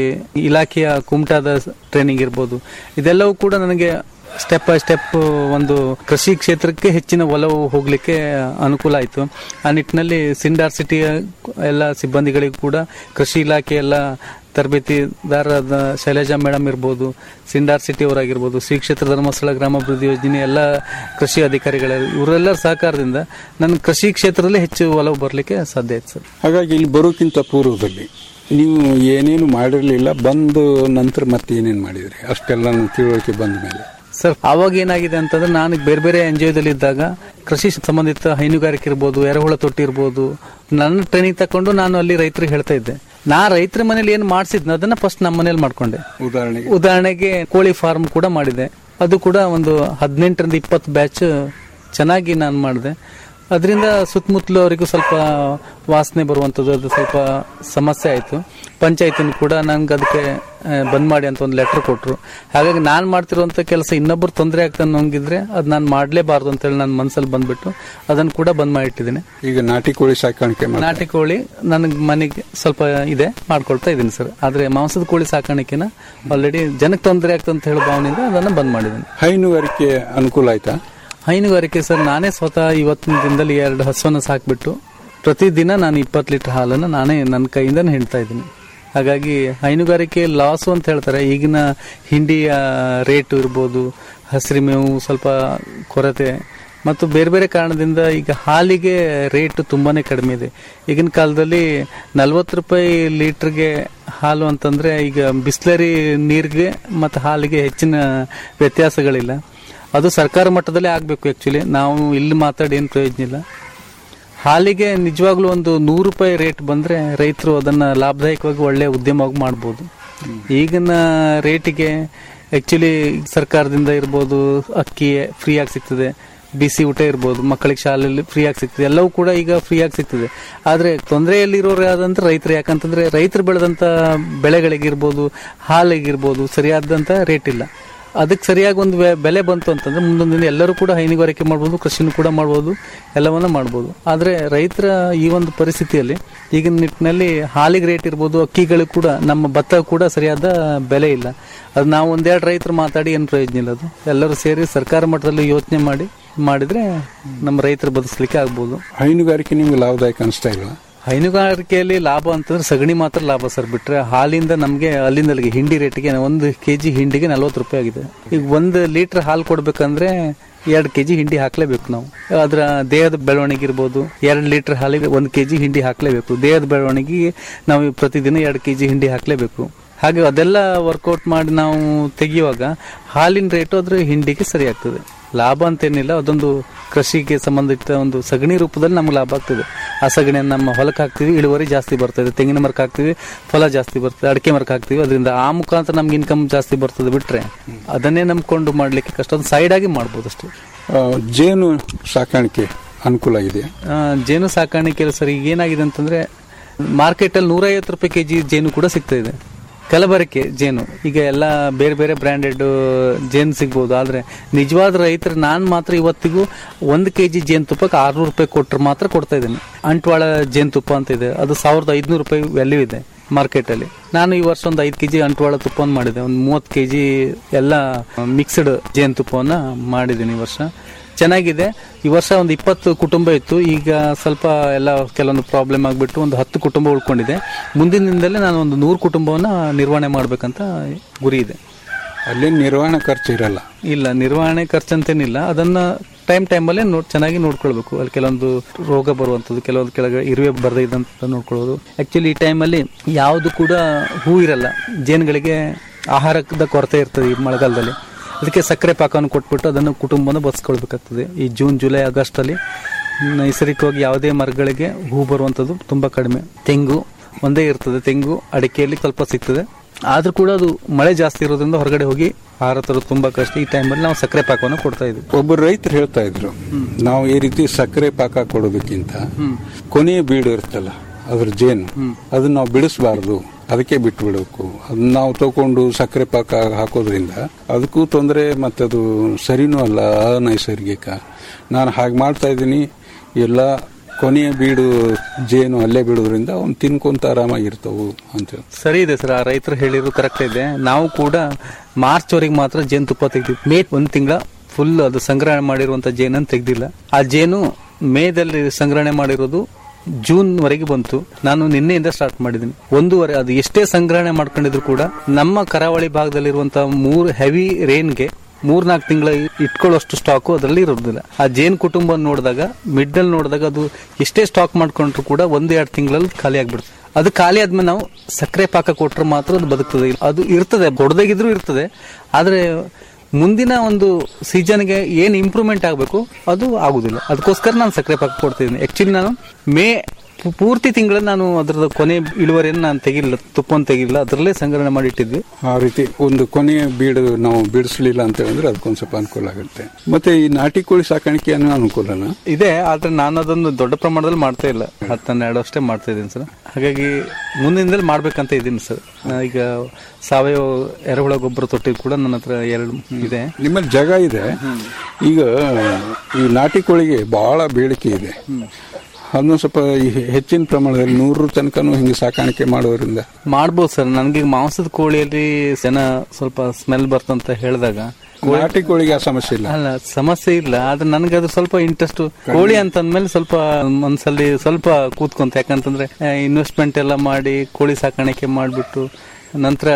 ಇಲಾಖೆಯ ಕುಮಟಾದ ಟ್ರೈನಿಂಗ್ ಇರ್ಬೋದು ಇದೆಲ್ಲವೂ ಕೂಡ ನನಗೆ ಸ್ಟೆಪ್ ಬೈ ಸ್ಟೆಪ್ ಒಂದು ಕೃಷಿ ಕ್ಷೇತ್ರಕ್ಕೆ ಹೆಚ್ಚಿನ ಒಲವು ಹೋಗ್ಲಿಕ್ಕೆ ಅನುಕೂಲ ಆಯಿತು ಆ ನಿಟ್ಟಿನಲ್ಲಿ ಸಿಂಡಾರ್ ಸಿಟಿಯ ಎಲ್ಲ ಸಿಬ್ಬಂದಿಗಳಿಗೂ ಕೂಡ ಕೃಷಿ ಇಲಾಖೆ ಎಲ್ಲ ತರಬೇತಿದಾರರಾದ ಶೈಲಜಾ ಮೇಡಮ್ ಇರ್ಬೋದು ಸಿಂಡಾರ್ ಸಿಟಿ ಅವರಾಗಿರ್ಬೋದು ಶ್ರೀ ಕ್ಷೇತ್ರ ಧರ್ಮಸ್ಥಳ ಗ್ರಾಮಾಭಿವೃದ್ಧಿ ಯೋಜನೆ ಎಲ್ಲ ಕೃಷಿ ಅಧಿಕಾರಿಗಳ ಇವರೆಲ್ಲರ ಸಹಕಾರದಿಂದ ನನ್ನ ಕೃಷಿ ಕ್ಷೇತ್ರದಲ್ಲಿ ಹೆಚ್ಚು ಒಲವು ಬರಲಿಕ್ಕೆ ಸಾಧ್ಯ ಆಯ್ತು ಸರ್ ಹಾಗಾಗಿ ಇಲ್ಲಿ ಬರೋಕ್ಕಿಂತ ಪೂರ್ವದಲ್ಲಿ ನೀವು ಏನೇನು ಮಾಡಿರಲಿಲ್ಲ ಬಂದು ನಂತರ ಮತ್ತೆ ಏನೇನು ಮಾಡಿದ್ರಿ ಅಷ್ಟೆಲ್ಲ ತಿಳುವಳಿಕೆ ಬಂದ ಮೇಲೆ ಸರ್ ಅವಾಗ ಏನಾಗಿದೆ ಅಂತಂದ್ರೆ ನಾನು ಬೇರೆ ಬೇರೆ ಎನ್ ದಲ್ಲಿ ಇದ್ದಾಗ ಕೃಷಿ ಸಂಬಂಧಿತ ಹೈನುಗಾರಿಕೆ ಇರ್ಬೋದು ಎರೆಹುಳ ತೊಟ್ಟಿ ಇರ್ಬೋದು ನನ್ನ ಟ್ರೈನಿಂಗ್ ತಕೊಂಡು ನಾನು ಅಲ್ಲಿ ರೈತರಿಗೆ ಹೇಳ್ತಾ ಇದ್ದೆ ನಾ ರೈತರ ಮನೇಲಿ ಏನು ಮಾಡಿಸಿದ್ನ ಅದನ್ನ ಫಸ್ಟ್ ನಮ್ಮ ಮನೇಲಿ ಮಾಡ್ಕೊಂಡೆ ಉದಾಹರಣೆಗೆ ಉದಾಹರಣೆಗೆ ಕೋಳಿ ಫಾರ್ಮ್ ಕೂಡ ಮಾಡಿದೆ ಅದು ಕೂಡ ಒಂದು ಹದಿನೆಂಟರಿಂದ ಇಪ್ಪತ್ತು ಬ್ಯಾಚ್ ಚೆನ್ನಾಗಿ ನಾನು ಮಾಡಿದೆ ಅದರಿಂದ ಸುತ್ತಮುತ್ತಲು ಅವರಿಗೂ ಸ್ವಲ್ಪ ವಾಸನೆ ಬರುವಂಥದ್ದು ಅದು ಸ್ವಲ್ಪ ಸಮಸ್ಯೆ ಆಯಿತು ಪಂಚಾಯತಿನ ಕೂಡ ನಂಗೆ ಅದಕ್ಕೆ ಆ, ಬಂದ್ ಮಾಡಿ ಅಂತ ಒಂದು ಲೆಟರ್ ಕೊಟ್ಟರು ಹಾಗಾಗಿ ನಾನು ಮಾಡ್ತಿರುವಂಥ ಕೆಲಸ ಇನ್ನೊಬ್ಬರು ತೊಂದರೆ ಆಗ್ತಾನೆ ಅನ್ನೋಂಗಿದ್ರೆ ಅದು ನಾನು ಮಾಡಲೇಬಾರ್ದು ಅಂತೇಳಿ ನನ್ನ ಮನಸ್ಸಲ್ಲಿ ಬಂದ್ಬಿಟ್ಟು ಅದನ್ನು ಕೂಡ ಬಂದ್ ಮಾಡಿಟ್ಟಿದ್ದೀನಿ ಈಗ ನಾಟಿ ಕೋಳಿ ಸಾಕಾಣಿಕೆ ಮಾಡಿ ನಾಟಿ ಕೋಳಿ ನನಗೆ ಮನೆಗೆ ಸ್ವಲ್ಪ ಇದೆ ಮಾಡ್ಕೊಳ್ತಾ ಇದ್ದೀನಿ ಸರ್ ಆದ್ರೆ ಮಾಂಸದ ಕೋಳಿ ಸಾಕಾಣಿಕೆನ ಆಲ್ರೆಡಿ ಜನಕ್ಕೆ ತೊಂದರೆ ಆಗ್ತದೆ ಅಂತ ಹೇಳೋ ಭಾವನೆಯಿಂದ ಅದನ್ನ ಬಂದ್ ಮಾಡಿದ್ದೀನಿ ಹೈನುಗಾರಿಕೆ ಅನುಕೂಲ ಆಯ್ತಾ ಹೈನುಗಾರಿಕೆ ಸರ್ ನಾನೇ ಸ್ವತಃ ಇವತ್ತಿನ ದಿನದಲ್ಲಿ ಎರಡು ಹಸುವನ್ನ ಸಾಕ್ಬಿಟ್ಟು ಪ್ರತಿದಿನ ನಾನು ಇಪ್ಪತ್ತು ಲೀಟರ್ ಹಾಲನ್ನು ನಾನೇ ನನ್ನ ಕೈಯಿಂದನೇ ಹಿಂಡ್ತಾ ಇದ್ದೀನಿ ಹಾಗಾಗಿ ಹೈನುಗಾರಿಕೆ ಲಾಸು ಅಂತ ಹೇಳ್ತಾರೆ ಈಗಿನ ಹಿಂಡಿಯ ರೇಟು ಇರ್ಬೋದು ಹಸಿರು ಮೇವು ಸ್ವಲ್ಪ ಕೊರತೆ ಮತ್ತು ಬೇರೆ ಬೇರೆ ಕಾರಣದಿಂದ ಈಗ ಹಾಲಿಗೆ ರೇಟ್ ತುಂಬಾನೇ ಕಡಿಮೆ ಇದೆ ಈಗಿನ ಕಾಲದಲ್ಲಿ ನಲ್ವತ್ತು ರೂಪಾಯಿ ಲೀಟರ್ಗೆ ಹಾಲು ಅಂತಂದ್ರೆ ಈಗ ಬಿಸ್ಲರಿ ನೀರಿಗೆ ಮತ್ತು ಹಾಲಿಗೆ ಹೆಚ್ಚಿನ ವ್ಯತ್ಯಾಸಗಳಿಲ್ಲ ಅದು ಸರ್ಕಾರ ಮಟ್ಟದಲ್ಲೇ ಆಗಬೇಕು ಆ್ಯಕ್ಚುಲಿ ನಾವು ಇಲ್ಲಿ ಮಾತಾಡಿ ಏನು ಪ್ರಯೋಜನ ಇಲ್ಲ ಹಾಲಿಗೆ ನಿಜವಾಗ್ಲೂ ಒಂದು ನೂರು ರೂಪಾಯಿ ರೇಟ್ ಬಂದ್ರೆ ರೈತರು ಅದನ್ನ ಲಾಭದಾಯಕವಾಗಿ ಒಳ್ಳೆ ಉದ್ಯಮವಾಗಿ ಮಾಡ್ಬೋದು ಈಗಿನ ರೇಟಿಗೆ ಆಕ್ಚುಲಿ ಸರ್ಕಾರದಿಂದ ಇರ್ಬೋದು ಅಕ್ಕಿ ಫ್ರೀ ಆಗಿ ಸಿಗ್ತದೆ ಬಿಸಿ ಊಟ ಇರ್ಬೋದು ಮಕ್ಕಳಿಗೆ ಶಾಲೆಯಲ್ಲಿ ಫ್ರೀ ಆಗಿ ಸಿಗ್ತದೆ ಎಲ್ಲವೂ ಕೂಡ ಈಗ ಫ್ರೀ ಆಗಿ ಸಿಗ್ತದೆ ಆದ್ರೆ ತೊಂದರೆಯಲ್ಲಿರೋರು ಯಾವ್ದಂದ್ರೆ ರೈತರು ಯಾಕಂತಂದ್ರೆ ರೈತರು ಬೆಳೆದಂತ ಬೆಳೆಗಳಿಗಿರ್ಬೋದು ಹಾಲಿಗಿರ್ಬೋದು ಸರಿಯಾದಂತ ರೇಟ್ ಇಲ್ಲ ಅದಕ್ಕೆ ಸರಿಯಾಗಿ ಒಂದು ಬೆ- ಬೆಲೆ ಬಂತು ಅಂತಂದ್ರೆ ಮುಂದೊಂದು ದಿನ ಎಲ್ಲರೂ ಕೂಡ ಹೈನುಗಾರಿಕೆ ಮಾಡ್ಬೋದು ಕೃಷಿನೂ ಕೂಡ ಮಾಡ್ಬೋದು ಎಲ್ಲವನ್ನ ಮಾಡ್ಬೋದು ಆದ್ರೆ ರೈತರ ಈ ಒಂದು ಪರಿಸ್ಥಿತಿಯಲ್ಲಿ ಈಗಿನ ನಿಟ್ಟಿನಲ್ಲಿ ಹಾಲಿಗೆ ರೇಟ್ ಇರ್ಬೋದು ಅಕ್ಕಿಗಳಿಗೆ ಕೂಡ ನಮ್ಮ ಭತ್ತ ಕೂಡ ಸರಿಯಾದ ಬೆಲೆ ಇಲ್ಲ ಅದು ನಾವು ಒಂದೆರಡು ರೈತರು ಮಾತಾಡಿ ಏನು ಪ್ರಯೋಜನ ಇಲ್ಲ ಅದು ಎಲ್ಲರೂ ಸೇರಿ ಸರ್ಕಾರ ಮಟ್ಟದಲ್ಲಿ ಯೋಚನೆ ಮಾಡಿ ಮಾಡಿದ್ರೆ ನಮ್ಮ ರೈತರು ಬದುಕಲಿಕ್ಕೆ ಆಗ್ಬೋದು ಹೈನುಗಾರಿಕೆ ನಿಮ್ಗೆ ಲಾಭದಾಯಕ ಅನಿಸ್ತಾ ಇಲ್ವಾ ಹೈನುಗಾರಿಕೆಯಲ್ಲಿ ಲಾಭ ಅಂತಂದ್ರೆ ಸಗಣಿ ಮಾತ್ರ ಲಾಭ ಸರ್ ಬಿಟ್ರೆ ಹಾಲಿಂದ ನಮಗೆ ಅಲ್ಲಿಂದ ಅಲ್ಲಿಗೆ ಹಿಂಡಿ ರೇಟಿಗೆ ಒಂದು ಕೆಜಿ ಹಿಂಡಿಗೆ ನಲ್ವತ್ತು ರೂಪಾಯಿ ಆಗಿದೆ ಈಗ ಒಂದು ಲೀಟರ್ ಹಾಲು ಕೊಡ್ಬೇಕಂದ್ರೆ ಎರಡು ಕೆಜಿ ಹಿಂಡಿ ಹಾಕ್ಲೇಬೇಕು ನಾವು ಅದರ ದೇಹದ ಬೆಳವಣಿಗೆ ಇರ್ಬೋದು ಎರಡು ಲೀಟರ್ ಹಾಲಿಗೆ ಒಂದು ಕೆಜಿ ಹಿಂಡಿ ಹಾಕ್ಲೇಬೇಕು ದೇಹದ ಬೆಳವಣಿಗೆಗೆ ನಾವು ಪ್ರತಿದಿನ ಎರಡು ಕೆಜಿ ಹಿಂಡಿ ಹಾಕ್ಲೇಬೇಕು ಹಾಗೆ ಅದೆಲ್ಲ ವರ್ಕೌಟ್ ಮಾಡಿ ನಾವು ತೆಗೆಯುವಾಗ ಹಾಲಿನ ರೇಟು ಅದ್ರ ಹಿಂಡಿಗೆ ಸರಿ ಆಗ್ತದೆ ಲಾಭ ಅಂತೇನಿಲ್ಲ ಅದೊಂದು ಕೃಷಿಗೆ ಸಂಬಂಧಿತ ಒಂದು ಸಗಣಿ ರೂಪದಲ್ಲಿ ನಮ್ಗೆ ಲಾಭ ಆಗ್ತದೆ ಆ ಸಗಣಿಯನ್ನು ನಮ್ಮ ಹೊಲಕ್ಕೆ ಹಾಕ್ತಿವಿ ಇಳುವರಿ ಜಾಸ್ತಿ ಬರ್ತದೆ ತೆಂಗಿನ ಮರಕ್ಕೆ ಹಾಕ್ತಿವಿ ಫಲ ಜಾಸ್ತಿ ಬರ್ತದೆ ಅಡಿಕೆ ಮರಕ್ಕೆ ಹಾಕ್ತಿವಿ ಅದರಿಂದ ಆ ಮುಖಾಂತರ ನಮ್ಗೆ ಇನ್ಕಮ್ ಜಾಸ್ತಿ ಬರ್ತದೆ ಬಿಟ್ರೆ ಅದನ್ನೇ ನಂಬ್ಕೊಂಡು ಮಾಡ್ಲಿಕ್ಕೆ ಕಷ್ಟ ಒಂದು ಸೈಡ್ ಆಗಿ ಮಾಡ್ಬೋದು ಅಷ್ಟೇ ಆ, ಜೇನು ಸಾಕಾಣಿಕೆ ಅನುಕೂಲ ಇದೆ ಆ, ಜೇನು ಸಾಕಾಣಿಕೆ ಸರ್ ಈಗ ಏನಾಗಿದೆ ಅಂತಂದ್ರೆ ಮಾರ್ಕೆಟಲ್ಲಿ ನೂರೈವತ್ತು ರೂಪಾಯಿ ಕೆಜಿ ಜೇನು ಕೂಡ ಸಿಗ್ತಾ ಇದೆ ಕಲಬರಕೆ ಜೇನು ಈಗ ಎಲ್ಲ ಬೇರೆ ಬೇರೆ ಬ್ರ್ಯಾಂಡೆಡ್ ಜೇನು ಸಿಗ್ಬೋದು ಆದ್ರೆ ನಿಜವಾದ ರೈತರು ನಾನು ಮಾತ್ರ ಇವತ್ತಿಗೂ ಒಂದು ಕೆ ಜಿ ಜೇನುತುಪ್ಪಕ್ಕೆ ಆರ್ನೂರು ರೂಪಾಯಿ ಕೊಟ್ಟರೆ ಮಾತ್ರ ಕೊಡ್ತಾ ಇದ್ದೀನಿ ಅಂಟ್ವಾಳ ಜೇನುತುಪ್ಪ ಅಂತ ಇದೆ ಅದು ಸಾವಿರದ ಐದುನೂರು ರೂಪಾಯಿ ವ್ಯಾಲ್ಯೂ ಇದೆ ಮಾರ್ಕೆಟಲ್ಲಿ ನಾನು ಈ ವರ್ಷ ಒಂದು ಐದು ಕೆಜಿ ಅಂಟ್ವಾಳ ತುಪ್ಪವನ್ನು ಮಾಡಿದೆ ಒಂದು ಮೂವತ್ತು ಕೆಜಿ ಎಲ್ಲ ಮಿಕ್ಸ್ಡ್ ಜೇನುತುಪ್ಪವನ್ನು ಮಾಡಿದ್ದೀನಿ ಈ ವರ್ಷ ಚೆನ್ನಾಗಿದೆ ಈ ವರ್ಷ ಒಂದು ಇಪ್ಪತ್ತು ಕುಟುಂಬ ಇತ್ತು ಈಗ ಸ್ವಲ್ಪ ಎಲ್ಲ ಕೆಲವೊಂದು ಪ್ರಾಬ್ಲಮ್ ಆಗಿಬಿಟ್ಟು ಒಂದು ಹತ್ತು ಕುಟುಂಬ ಉಳ್ಕೊಂಡಿದೆ ಮುಂದಿನ ದಿನದಲ್ಲೇ ನಾನು ಒಂದು ನೂರು ಕುಟುಂಬವನ್ನು ನಿರ್ವಹಣೆ ಮಾಡಬೇಕಂತ ಗುರಿ ಇದೆ ಅಲ್ಲಿ ನಿರ್ವಹಣಾ ಖರ್ಚು ಇರಲ್ಲ ಇಲ್ಲ ನಿರ್ವಹಣೆ ಖರ್ಚಂತೇನಿಲ್ಲ ಅದನ್ನ ಟೈಮ್ ಟೈಮಲ್ಲೇ ನೋಡ್ ಚೆನ್ನಾಗಿ ನೋಡ್ಕೊಳ್ಬೇಕು ಅಲ್ಲಿ ಕೆಲವೊಂದು ರೋಗ ಬರುವಂಥದ್ದು ಕೆಲವೊಂದು ಕೆಳಗೆ ಇರುವೆ ಬರದೇ ಇದ್ದಂತ ನೋಡ್ಕೊಳ್ಳೋದು ಆಕ್ಚುಲಿ ಈ ಟೈಮಲ್ಲಿ ಯಾವುದು ಕೂಡ ಹೂ ಇರಲ್ಲ ಜೇನುಗಳಿಗೆ ಆಹಾರದ ಕೊರತೆ ಇರ್ತದೆ ಈ ಮಳೆಗಾಲದಲ್ಲಿ ಅದಕ್ಕೆ ಸಕ್ಕರೆ ಪಾಕವನ್ನು ಕೊಟ್ಬಿಟ್ಟು ಅದನ್ನು ಕುಟುಂಬನ ಬಸ್ಕೊಳ್ಬೇಕಾಗ್ತದೆ ಈ ಜೂನ್ ಜುಲೈ ಆಗಸ್ಟ್ ಅಲ್ಲಿ ನೈಸರ್ಗಿಕವಾಗಿ ಯಾವುದೇ ಮರಗಳಿಗೆ ಹೂ ಬರುವಂಥದ್ದು ತುಂಬಾ ಕಡಿಮೆ ತೆಂಗು ಒಂದೇ ಇರ್ತದೆ ತೆಂಗು ಅಡಿಕೆಯಲ್ಲಿ ಸ್ವಲ್ಪ ಸಿಗ್ತದೆ ಆದ್ರೂ ಕೂಡ ಅದು ಮಳೆ ಜಾಸ್ತಿ ಇರೋದ್ರಿಂದ ಹೊರಗಡೆ ಹೋಗಿ ಆಹಾರ ತರೋದು ತುಂಬಾ ಕಷ್ಟ ಈ ಟೈಮಲ್ಲಿ ನಾವು ಸಕ್ಕರೆ ಪಾಕವನ್ನು ಕೊಡ್ತಾ ಇದ್ವಿ ಒಬ್ಬರು ರೈತರು ಹೇಳ್ತಾ ಇದ್ರು ನಾವು ಈ ರೀತಿ ಸಕ್ಕರೆ ಪಾಕ ಕೊಡೋದಕ್ಕಿಂತ ಕೊನೆಯ ಬೀಡು ಇರುತ್ತಲ್ಲ ಅದ್ರ ಜೇನು ಅದನ್ನ ನಾವು ಬಿಡಿಸಬಾರ್ದು ಅದಕ್ಕೆ ಬಿಟ್ಟು ಬಿಡಬೇಕು ಅದನ್ನ ನಾವು ತಗೊಂಡು ಸಕ್ಕರೆ ಪಾಕ ಹಾಕೋದ್ರಿಂದ ಅದಕ್ಕೂ ತೊಂದರೆ ಮತ್ತದು ಸರಿನೂ ಅಲ್ಲ ಅನೈಸರ್ಗಿಕ ನಾನು ಹಾಗೆ ಮಾಡ್ತಾ ಇದ್ದೀನಿ ಎಲ್ಲ ಕೊನೆಯ ಬೀಡು ಜೇನು ಅಲ್ಲೇ ಬಿಡೋದ್ರಿಂದ ಅವ್ನು ತಿನ್ಕೊಂತ ಆರಾಮಾಗಿರ್ತಾವು ಅಂತ ಸರಿ ಇದೆ ಸರ್ ಆ ರೈತರು ಹೇಳಿರೋದು ಕರೆಕ್ಟ್ ಇದೆ ನಾವು ಕೂಡ ಮಾರ್ಚ್ ವರೆಗೆ ಮಾತ್ರ ಜೇನುತುಪ್ಪ ತೆಗ್ದಿದ್ವಿ ಮೇ ಒಂದ್ ತಿಂಗಳ ಫುಲ್ ಅದು ಸಂಗ್ರಹಣೆ ಮಾಡಿರುವಂತ ಜೇನನ್ನು ತೆಗ್ದಿಲ್ಲ ಆ ಜೇನು ಮೇದಲ್ಲಿ ಸಂಗ್ರಹಣೆ ಮಾಡಿರೋದು ಜೂನ್ ವರೆಗೆ ಬಂತು ನಾನು ನಿನ್ನೆಯಿಂದ ಸ್ಟಾರ್ಟ್ ಮಾಡಿದ್ದೀನಿ ಒಂದೂವರೆ ಅದು ಎಷ್ಟೇ ಸಂಗ್ರಹಣೆ ಮಾಡ್ಕೊಂಡಿದ್ರು ಕೂಡ ನಮ್ಮ ಕರಾವಳಿ ಭಾಗದಲ್ಲಿರುವಂತಹ ಮೂರು ಹೆವಿ ರೇನ್ಗೆ ಮೂರ್ನಾಲ್ಕು ತಿಂಗಳ ಇಟ್ಕೊಳ್ಳೋಷ್ಟು ಸ್ಟಾಕು ಅದರಲ್ಲಿ ಇರೋದಿಲ್ಲ ಆ ಜೇನ್ ಕುಟುಂಬ ನೋಡಿದಾಗ ಮಿಡ್ಲ್ ನೋಡಿದಾಗ ಅದು ಎಷ್ಟೇ ಸ್ಟಾಕ್ ಮಾಡ್ಕೊಂಡ್ರು ಕೂಡ ಒಂದ್ ಎರಡು ತಿಂಗಳಲ್ಲಿ ಖಾಲಿ ಆಗ್ಬಿಡ್ತದೆ ಅದು ಖಾಲಿ ಆದ್ಮೇಲೆ ನಾವು ಸಕ್ಕರೆ ಪಾಕ ಕೊಟ್ರೆ ಮಾತ್ರ ಅದು ಬದುಕ್ತದೆ ಅದು ಇರ್ತದೆ ಕೊಡದಾಗಿದ್ರು ಇರ್ತದೆ ಆದ್ರೆ ಮುಂದಿನ ಒಂದು ಸೀಸನ್ಗೆ ಏನ್ ಇಂಪ್ರೂವ್ಮೆಂಟ್ ಆಗಬೇಕು ಅದು ಆಗುದಿಲ್ಲ ಅದಕ್ಕೋಸ್ಕರ ನಾನು ಸಕ್ಕರೆ ಪಾಕ ಕೊಡ್ತಿದ್ದೀನಿ ಆಕ್ಚುಲಿ ನಾನು ಮೇ ಪು- ಪೂರ್ತಿ ತಿಂಗಳ ನಾನು ಅದರದ ಕೊನೆ ಇಳುವರಿಯನ್ನು ನಾನು ತೆಗಿಲ್ಲ ತುಪ್ಪವನ್ನು ತೆಗಿಲ್ಲ ಅದರಲ್ಲೇ ಸಂಗ್ರಹಣೆ ಮಾಡಿ ಇಟ್ಟಿದ್ವಿ ಆ ರೀತಿ ಒಂದು ಕೊನೆಯ ಬೀಡು ನಾವು ಬಿಡಿಸ್ಲಿಲ್ಲ ಅಂತ ಹೇಳಿದ್ರೆ ಅದಕ್ಕೊಂದು ಸ್ವಲ್ಪ ಅನುಕೂಲ ಆಗುತ್ತೆ ಮತ್ತೆ ಈ ನಾಟಿ ಕೋಳಿ ಸಾಕಾಣಿಕೆ ಅನ್ನೋ ಅನುಕೂಲನ ಇದೆ ಆದ್ರೆ ನಾನು ಅದನ್ನು ದೊಡ್ಡ ಪ್ರಮಾಣದಲ್ಲಿ ಮಾಡ್ತಾ ಇಲ್ಲ ಹತ್ತು ಹನ್ನೆರಡು ಅಷ್ಟೇ ಮಾಡ್ತಾ ಇದ್ದೀನಿ ಸರ್ ಹಾಗಾಗಿ ಮುಂದಿನದಲ್ಲಿ ಮಾಡ್ಬೇಕಂತ ಇದ್ದೀನಿ ಸರ್ ನಾ ಈಗ ಸಾವಯವ ಎರೆಹುಳ ಗೊಬ್ಬರ ತೊಟ್ಟಿ ಕೂಡ ನನ್ನ ಹತ್ರ ಎರಡು ಇದೆ ನಿಮ್ಮಲ್ಲಿ ಜಾಗ ಇದೆ ಈಗ ಈ ನಾಟಿ ಕೋಳಿಗೆ ಬಹಳ ಬೇಡಿಕೆ ಇದೆ ಅದನ್ನು ಸ್ವಲ್ಪ ಈ ಹೆಚ್ಚಿನ ಪ್ರಮಾಣದಲ್ಲಿ ನೂರರ ತನಕನೂ ಹಿಂಗೆ ಸಾಕಾಣಿಕೆ ಮಾಡೋದ್ರಿಂದ ಮಾಡ್ಬೋದು ಸರ್ ನನಗೆ ಮಾಂಸದ ಕೋಳಿಯಲ್ಲಿ ಜನ ಸ್ವಲ್ಪ ಸ್ಮೆಲ್ ಬರ್ತಂತ ಹೇಳಿದಾಗ ನಾಟಿ ಕೋಳಿಗೆ ಆ ಸಮಸ್ಯೆ ಇಲ್ಲ ಅಲ್ಲ ಸಮಸ್ಯೆ ಇಲ್ಲ ಆದ್ರೆ ನನಗೆ ಅದು ಸ್ವಲ್ಪ ಇಂಟ್ರೆಸ್ಟ್ ಕೋಳಿ ಅಂತಂದ್ಮೇಲೆ ಸ್ವಲ್ಪ ಮನ್ಸಲ್ಲಿ ಸ್ವಲ್ಪ ಕೂತ್ಕೊಂತ ಯಾಕಂತಂದ್ರೆ ಇನ್ವೆಸ್ಟ್ಮೆಂಟ್ ಎಲ್ಲ ಮಾಡಿ ಕೋಳಿ ಸಾಕಾಣಿಕೆ ಮಾಡಿಬಿಟ್ಟು ನಂತರ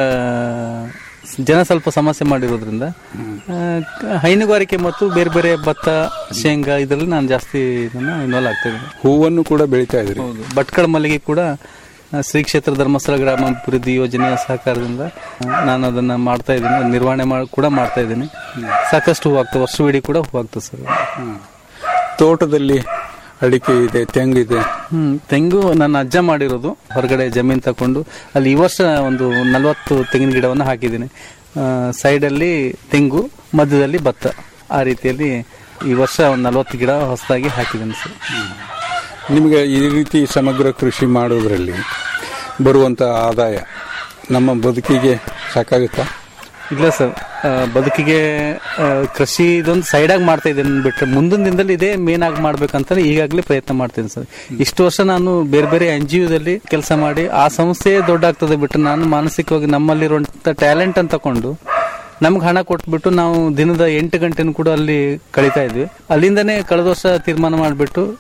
ಜನ ಸ್ವಲ್ಪ ಸಮಸ್ಯೆ ಮಾಡಿರೋದ್ರಿಂದ ಆ, ಹೈನುಗಾರಿಕೆ ಮತ್ತು ಬೇರೆ ಬೇರೆ ಭತ್ತ ಶೇಂಗಾ ಇದರಲ್ಲಿ ನಾನು ಜಾಸ್ತಿ ಇನ್ವಾಲ್ವ್ ಆಗ್ತಾ ಇದ್ದೀನಿ ಹೂವನ್ನು ಕೂಡ ಬೆಳಿತಾ ಇದ್ರಿ ಹೌದು ಭಟ್ಕಳ ಮಲ್ಲಿಗೆ ಕೂಡ ಆ, ಶ್ರೀ ಕ್ಷೇತ್ರ ಧರ್ಮಸ್ಥಳ ಗ್ರಾಮಾಭಿವೃದ್ಧಿ ಯೋಜನೆಯ ಸಹಕಾರದಿಂದ ಆ, ನಾನು ಅದನ್ನ ಮಾಡ್ತಾ ಇದ್ದೀನಿ ಅದ್ ನಿರ್ವಹಣೆ ಮಾಡ್- ಕೂಡ ಮಾಡ್ತಾ ಇದ್ದೀನಿ ಸಾಕಷ್ಟು ಹೂ ಆಗ್ತದೆ ವರ್ಷವಿಡೀ ಕೂಡ ಹೂ ಆಗ್ತದೆ ಸರ್ ತೋಟದಲ್ಲಿ ಅಡಿಕೆ ಇದೆ ತೆಂಗಿದೆ ಹ್ಮ್ ತೆಂಗು ನನ್ನ ಅಜ್ಜ ಮಾಡಿರೋದು ಹೊರಗಡೆ ಜಮೀನ್ ತಕೊಂಡು ಅಲ್ಲಿ ಈ ವರ್ಷ ಒಂದು ನಲವತ್ತು ತೆಂಗಿನ ಗಿಡವನ್ನು ಹಾಕಿದ್ದೀನಿ ಸೈಡಲ್ಲಿ ತೆಂಗು ಮಧ್ಯದಲ್ಲಿ ಭತ್ತ ಆ ರೀತಿಯಲ್ಲಿ ಈ ವರ್ಷ ಒಂದು ನಲವತ್ತು ಗಿಡ ಹೊಸದಾಗಿ ಹಾಕಿದ್ದೀನಿ ಸರ್ ನಿಮಗೆ ಈ ರೀತಿ ಸಮಗ್ರ ಕೃಷಿ ಮಾಡೋದ್ರಲ್ಲಿ ಬರುವಂತ ಆದಾಯ ನಮ್ಮ ಬದುಕಿಗೆ ಸಾಕಾಗುತ್ತಾ ಇಲ್ಲ ಸರ್ ಆ, ಬದುಕಿಗೆ ಆ, ಕೃಷಿ ಇದೊಂದು ಸೈಡ್ ಆಗಿ ಮಾಡ್ತಾ ಇದ್ದೇನೆ ಬಿಟ್ರೆ ಮುಂದಿನ ದಿನದಲ್ಲಿ ಇದೇ ಮೇನ್ ಆಗಿ ಮಾಡ್ಬೇಕಂತ ಈಗಾಗಲೇ ಪ್ರಯತ್ನ ಮಾಡ್ತೀನಿ ಸರ್ ಇಷ್ಟು ವರ್ಷ ನಾನು ಬೇರೆ ಬೇರೆ ಎನ್ ಜಿ ಯುದಲ್ಲಿ ಕೆಲಸ ಮಾಡಿ ಆ ಸಂಸ್ಥೆ ದೊಡ್ಡ ಆಗ್ತದೆ ಬಿಟ್ಟು ನಾನು ಮಾನಸಿಕವಾಗಿ ನಮ್ಮಲ್ಲಿರುವಂತ ಟ್ಯಾಲೆಂಟ್ ಅಂತ ತಕೊಂಡು ನಮ್ಗೆ ಹಣ ಕೊಟ್ಬಿಟ್ಟು ನಾವು ದಿನದ ಎಂಟು ಗಂಟೆನೂ ಕೂಡ ಅಲ್ಲಿ ಕಳೀತಾ ಇದ್ವಿ ಅಲ್ಲಿಂದನೇ ಕಳೆದ ವರ್ಷ ತೀರ್ಮಾನ ಮಾಡಿಬಿಟ್ಟು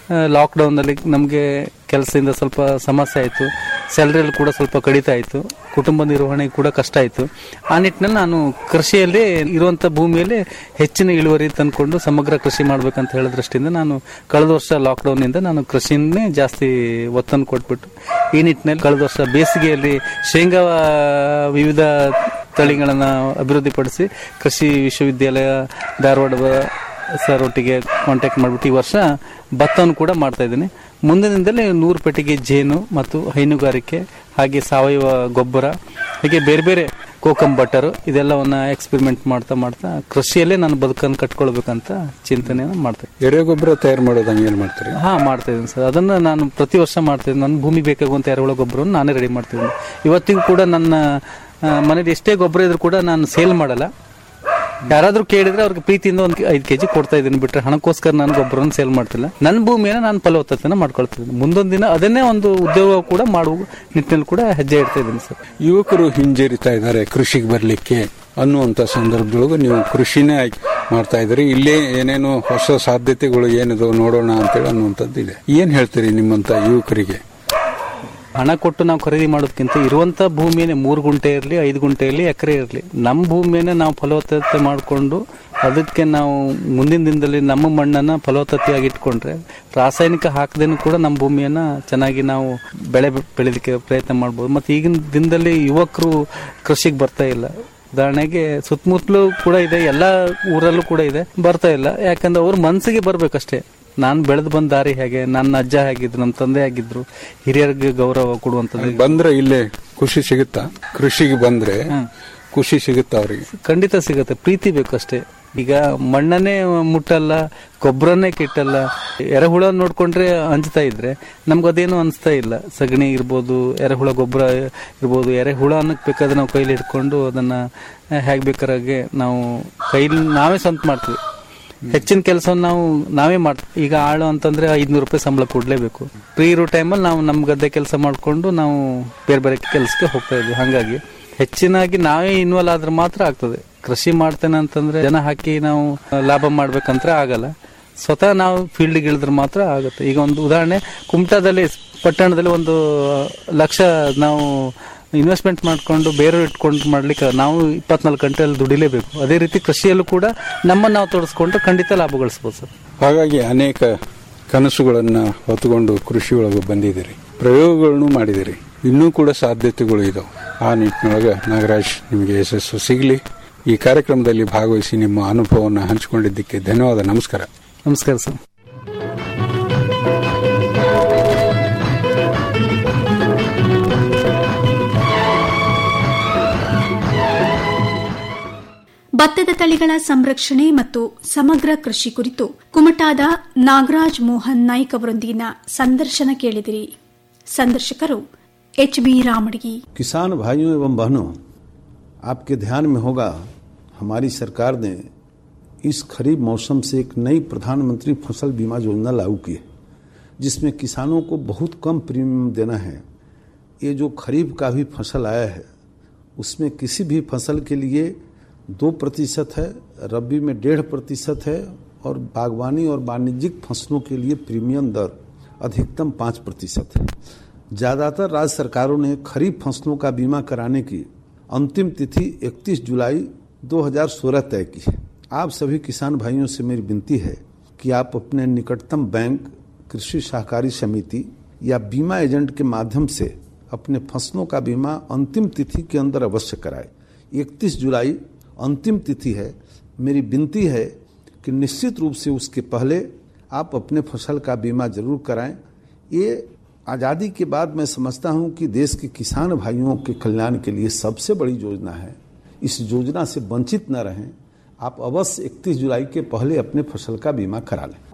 ಲಾಕ್ಡೌನಲ್ಲಿ ನಮಗೆ ಕೆಲಸದಿಂದ ಸ್ವಲ್ಪ ಸಮಸ್ಯೆ ಆಯಿತು ಸ್ಯಾಲ್ರಿಯಲ್ಲಿ ಕೂಡ ಸ್ವಲ್ಪ ಕಡಿತ ಆಯಿತು ಕುಟುಂಬ ನಿರ್ವಹಣೆ ಕೂಡ ಕಷ್ಟ ಆಯಿತು ಆ ನಿಟ್ಟಿನಲ್ಲಿ ನಾನು ಕೃಷಿಯಲ್ಲಿ ಇರುವಂಥ ಭೂಮಿಯಲ್ಲಿ ಹೆಚ್ಚಿನ ಇಳುವರಿ ತಂದ್ಕೊಂಡು ಸಮಗ್ರ ಕೃಷಿ ಮಾಡ್ಬೇಕಂತ ಹೇಳೋ ದೃಷ್ಟಿಯಿಂದ ನಾನು ಕಳೆದ ವರ್ಷ ಲಾಕ್ಡೌನ್ನಿಂದ ನಾನು ಕೃಷಿನೇ ಜಾಸ್ತಿ ಒತ್ತನ್ನು ಕೊಟ್ಬಿಟ್ಟು ಈ ನಿಟ್ಟಿನಲ್ಲಿ ಕಳೆದ ವರ್ಷ ಬೇಸಿಗೆಯಲ್ಲಿ ಶೇಂಗಾ ವಿವಿಧ ತಳಿಗಳನ್ನು ಅಭಿವೃದ್ಧಿಪಡಿಸಿ ಕೃಷಿ ವಿಶ್ವವಿದ್ಯಾಲಯ ಧಾರವಾಡದ ಸರ್ ಒಟ್ಟಿಗೆ ಕಾಂಟ್ಯಾಕ್ಟ್ ಮಾಡಿಬಿಟ್ಟು ಈ ವರ್ಷ ಭತ್ತವನ್ನು ಕೂಡ ಮಾಡ್ತಾ ಇದ್ದೀನಿ ಮುಂದಿನಿಂದಲೇ ನೂರು ಪೆಟ್ಟಿಗೆ ಜೇನು ಮತ್ತು ಹೈನುಗಾರಿಕೆ ಹಾಗೆ ಸಾವಯವ ಗೊಬ್ಬರ ಹೀಗೆ ಬೇರೆ ಬೇರೆ ಕೋಕಂ ಬಟರ್ ಇದೆಲ್ಲವನ್ನ ಎಕ್ಸ್ಪೆರಿಮೆಂಟ್ ಮಾಡ್ತಾ ಮಾಡ್ತಾ ಕೃಷಿಯಲ್ಲೇ ನಾನು ಬದುಕನ್ನು ಕಟ್ಕೊಳ್ಬೇಕಂತ ಚಿಂತನೆಯನ್ನು ಮಾಡ್ತಾ ಇದ್ದೀನಿ. ಎರೆಗೊಬ್ಬರ ತಯಾರು ಮಾಡೋದು ಹಂಗೆ ಏನು ಮಾಡ್ತೀರಿ ಹಾ ಮಾಡ್ತಾ ಇದ್ದೀನಿ ಸರ್ ಅದನ್ನ ನಾನು ಪ್ರತಿ ವರ್ಷ ಮಾಡ್ತಿದ್ದೀನಿ ನನ್ನ ಭೂಮಿ ಬೇಕಾಗುವಂತ ಎರೆಹುಳ ಗೊಬ್ಬರವನ್ನು ನಾನೇ ರೆಡಿ ಮಾಡ್ತಿದ್ದೀನಿ ಇವತ್ತಿಗೂ ಕೂಡ ನನ್ನ ಆ, ಮನೇಲಿ ಎಷ್ಟೇ ಗೊಬ್ಬರ ಇದ್ರೂ ಕೂಡ ನಾನು ಸೇಲ್ ಮಾಡಲ್ಲ ಯಾರಾದ್ರೂ ಕೇಳಿದ್ರೆ ಅವ್ರಿಗೆ ಪ್ರೀತಿಯಿಂದ ಒಂದು ಐದು ಕೆಜಿ ಕೊಡ್ತಾ ಇದ್ದೀನಿ ಬಿಟ್ರೆ ಹಣಕ್ಕೋಸ್ಕರ ನಾನು ಗೊಬ್ಬರವನ್ನು ಸೇಲ್ ಮಾಡ್ತಿಲ್ಲ ನನ್ನ ಭೂಮಿಯನ್ನು ನಾನು ಫಲವತ್ತತೆನ ಮಾಡ್ಕೊಳ್ತಿದ್ದೀನಿ ಮುಂದೊಂದು ದಿನ ಅದನ್ನೇ ಒಂದು ಉದ್ಯೋಗ ಕೂಡ ಮಾಡುವ ನಿಟ್ಟಿನಲ್ಲಿ ಕೂಡ ಹೆಜ್ಜೆ ಇಡ್ತಾ ಇದ್ದೀನಿ ಸರ್ ಯುವಕರು ಹಿಂಜರಿತಾ ಇದ್ದಾರೆ ಕೃಷಿಗೆ ಬರಲಿಕ್ಕೆ ಅನ್ನುವಂಥ ಸಂದರ್ಭದೊಳಗೆ ನೀವು ಕೃಷಿನೇ ಆಯ್ಕೆ ಮಾಡ್ತಾ ಇದ್ದೀರಿ ಇಲ್ಲೇ ಏನೇನು ಹೊಸ ಸಾಧ್ಯತೆಗಳು ಏನಿದೆ ನೋಡೋಣ ಅಂತೇಳಿ ಅನ್ನುವಂಥದ್ದು ಇದೆ ಏನ್ ಹೇಳ್ತೀರಿ ನಿಮ್ಮಂತ ಯುವಕರಿಗೆ ಹಣ ಕೊಟ್ಟು ನಾವು ಖರೀದಿ ಮಾಡೋದಕ್ಕಿಂತ ಇರುವಂತ ಭೂಮಿಯನ್ನೇ ಮೂರು ಗುಂಟೆ ಇರಲಿ ಐದು ಗುಂಟೆ ಇರಲಿ ಎಕರೆ ಇರಲಿ ನಮ್ಮ ಭೂಮಿಯನ್ನೇ ನಾವು ಫಲವತ್ತತೆ ಮಾಡಿಕೊಂಡು ಅದಕ್ಕೆ ನಾವು ಮುಂದಿನ ದಿನದಲ್ಲಿ ನಮ್ಮ ಮಣ್ಣನ್ನ ಫಲವತ್ತತೆಯಾಗಿ ಇಟ್ಕೊಂಡ್ರೆ ರಾಸಾಯನಿಕ ಹಾಕದೇನು ಕೂಡ ನಮ್ಮ ಭೂಮಿಯನ್ನ ಚೆನ್ನಾಗಿ ನಾವು ಬೆಳೆ ಬೆಳೆದಕ್ಕೆ ಪ್ರಯತ್ನ ಮಾಡ್ಬೋದು ಮತ್ತೆ ಈಗಿನ ದಿನದಲ್ಲಿ ಯುವಕರು ಕೃಷಿಗೆ ಬರ್ತಾ ಇಲ್ಲ ಉದಾಹರಣೆಗೆ ಸುತ್ತಮುತ್ತಲೂ ಕೂಡ ಇದೆ ಎಲ್ಲ ಊರಲ್ಲೂ ಕೂಡ ಇದೆ ಬರ್ತಾ ಇಲ್ಲ ಯಾಕಂದ್ರೆ ಅವ್ರ ಮನಸ್ಸಿಗೆ ಬರ್ಬೇಕಷ್ಟೇ ನಾನು ಬೆಳೆದು ಬಂದ ದಾರಿ ಹೇಗೆ ನನ್ನ ಅಜ್ಜ ಹೇಗಿದ್ರು ನಮ್ಮ ತಂದೆ ಹೇಗಿದ್ರು ಹಿರಿಯರಿಗೆ ಗೌರವ ಕೊಡುವಂಥದ್ದು ಬಂದ್ರೆ ಇಲ್ಲೇ ಖುಷಿ ಸಿಗುತ್ತಾ ಕೃಷಿಗೆ ಬಂದ್ರೆ ಖುಷಿ ಸಿಗುತ್ತಾ ಅವ್ರಿಗೆ ಖಂಡಿತ ಸಿಗುತ್ತೆ ಪ್ರೀತಿ ಬೇಕಷ್ಟೇ ಈಗ ಮಣ್ಣನ್ನೇ ಮುಟ್ಟಲ್ಲ ಗೊಬ್ಬರನ್ನೇ ಕಿಟ್ಟಲ್ಲ ಎರೆಹುಳ ನೋಡ್ಕೊಂಡ್ರೆ ಅಂಜ್ತಾ ಇದ್ರೆ ನಮ್ಗೆ ಅದೇನು ಅನಿಸ್ತಾ ಇಲ್ಲ ಸಗಣಿ ಇರ್ಬೋದು ಎರೆಹುಳ ಗೊಬ್ಬರ ಇರ್ಬೋದು ಎರೆಹುಳ ಅನ್ನಕ್ಕೆ ಬೇಕಾದ್ರೆ ನಾವು ಕೈಲಿ ಹಿಡ್ಕೊಂಡು ಅದನ್ನ ಹೇಗೆ ಬೇಕಾರಾಗೆ ನಾವು ಕೈಲಿ ನಾವೇ ಸ್ವಂತ ಮಾಡ್ತೀವಿ ಹೆಚ್ಚಿನ ಕೆಲಸವನ್ನು ನಾವು ನಾವೇ ಮಾಡ್ತೀವಿ ಈಗ ಆಳು ಅಂತಂದ್ರೆ ಐದ್ನೂರು ರೂಪಾಯಿ ಸಂಬಳ ಕೊಡ್ಲೇಬೇಕು ಫ್ರೀ ಇರೋ ಟೈಮಲ್ಲಿ ನಾವು ನಮ್ಮ ಗದ್ದೆ ಕೆಲಸ ಮಾಡ್ಕೊಂಡು ನಾವು ಬೇರೆ ಬೇರೆ ಕೆಲಸಕ್ಕೆ ಹೋಗ್ತಾ ಇದ್ವಿ ಹಾಗಾಗಿ ಹೆಚ್ಚಿನಾಗಿ ನಾವೇ ಇನ್ವಾಲ್ವ್ ಆದ್ರೆ ಮಾತ್ರ ಆಗ್ತದೆ ಕೃಷಿ ಮಾಡ್ತೇನೆ ಅಂತಂದ್ರೆ ಜನ ಹಾಕಿ ನಾವು ಲಾಭ ಮಾಡ್ಬೇಕಂದ್ರೆ ಆಗಲ್ಲ ಸ್ವತಃ ನಾವು ಫೀಲ್ಡ್ಗೆ ಇಳಿದ್ರೆ ಮಾತ್ರ ಆಗುತ್ತೆ ಈಗ ಒಂದು ಉದಾಹರಣೆ ಕುಮಟಾದಲ್ಲಿ ಪಟ್ಟಣದಲ್ಲಿ ಒಂದು ಲಕ್ಷ ನಾವು ಇನ್ವೆಸ್ಟ್ಮೆಂಟ್ ಮಾಡ್ಕೊಂಡು ಬೇರೆ ಇಟ್ಕೊಂಡು ಮಾಡ್ಲಿಕ್ಕೆ ನಾವು ಇಪ್ಪತ್ನಾಲ್ಕು ಗಂಟೆಯಲ್ಲಿ ದುಡಿಲೇಬೇಕು ಅದೇ ರೀತಿ ಕೃಷಿಯಲ್ಲೂ ಕೂಡ ನಮ್ಮನ್ನು ನಾವು ತೊಡಸ್ಕೊಂಡು ಖಂಡಿತ ಲಾಭ ಗಳಿಸ್ಬೋದು ಸರ್ ಹಾಗಾಗಿ ಅನೇಕ ಕನಸುಗಳನ್ನ ಹೊತ್ತುಕೊಂಡು ಕೃಷಿ ಒಳಗೆ ಬಂದಿದ್ದೀರಿ ಪ್ರಯೋಗಗಳನ್ನು ಮಾಡಿದಿರಿ ಇನ್ನೂ ಕೂಡ ಸಾಧ್ಯತೆಗಳು ಇದಾವೆ ಆ ನಿಟ್ಟಿನೊಳಗೆ ನಾಗರಾಜ್ ನಿಮಗೆ ಯಶಸ್ಸು ಸಿಗಲಿ ಈ ಕಾರ್ಯಕ್ರಮದಲ್ಲಿ ಭಾಗವಹಿಸಿ ನಿಮ್ಮ ಅನುಭವವನ್ನು ಹಂಚಿಕೊಂಡಿದ್ದಕ್ಕೆ ಧನ್ಯವಾದ ನಮಸ್ಕಾರ ನಮಸ್ಕಾರ ಸರ್ ಭತ್ತದ ತಳಿಗಳ ಸಂರಕ್ಷಣೆ ಮತ್ತು ಸಮಗ್ರ ಕೃಷಿ ಕುರಿತು ಕುಮಟಾದ ನಾಗರಾಜ್ ಮೋಹನ್ ನಾಯ್ಕ್ ಅವರೊಂದಿಗಿನ ಸಂದರ್ಶನ ಕೇಳಿದಿರಿ ಸಂದರ್ಶಕರು ಎಚ್ ಬಿ ರಾಮಡಗಿ किसान भाइयों एवं बहनों आपके ध्यान में होगा हमारी सरकार ने इस खरीफ मौसम से एक नई प्रधानमंत्री फसल बीमा योजना लागू की है जिसमें किसानों को बहुत कम प्रीमियम देना है ये जो खरीफ का भी फसल आया है उसमें किसी भी फसल के लिए दो प्रतिशत है रबी में डेढ़ प्रतिशत है और बागवानी और वाणिज्यिक फसलों के लिए प्रीमियम दर अधिकतम पाँच प्रतिशत है ज़्यादातर राज्य सरकारों ने खरीफ फसलों का बीमा कराने की अंतिम तिथि 31 जुलाई 2016 तय की है आप सभी किसान भाइयों से मेरी विनती है कि आप अपने निकटतम बैंक कृषि सहकारी समिति या बीमा एजेंट के माध्यम से अपने फसलों का बीमा अंतिम तिथि के अंदर अवश्य कराएं 31 जुलाई अंतिम तिथि है मेरी विनती है कि निश्चित रूप से उसके पहले आप अपने फसल का बीमा जरूर कराएं ये आज़ादी के बाद मैं समझता हूं कि देश के किसान भाइयों के कल्याण के लिए सबसे बड़ी योजना है इस योजना से वंचित न रहें आप अवश्य 31 जुलाई के पहले अपने फसल का बीमा करा लें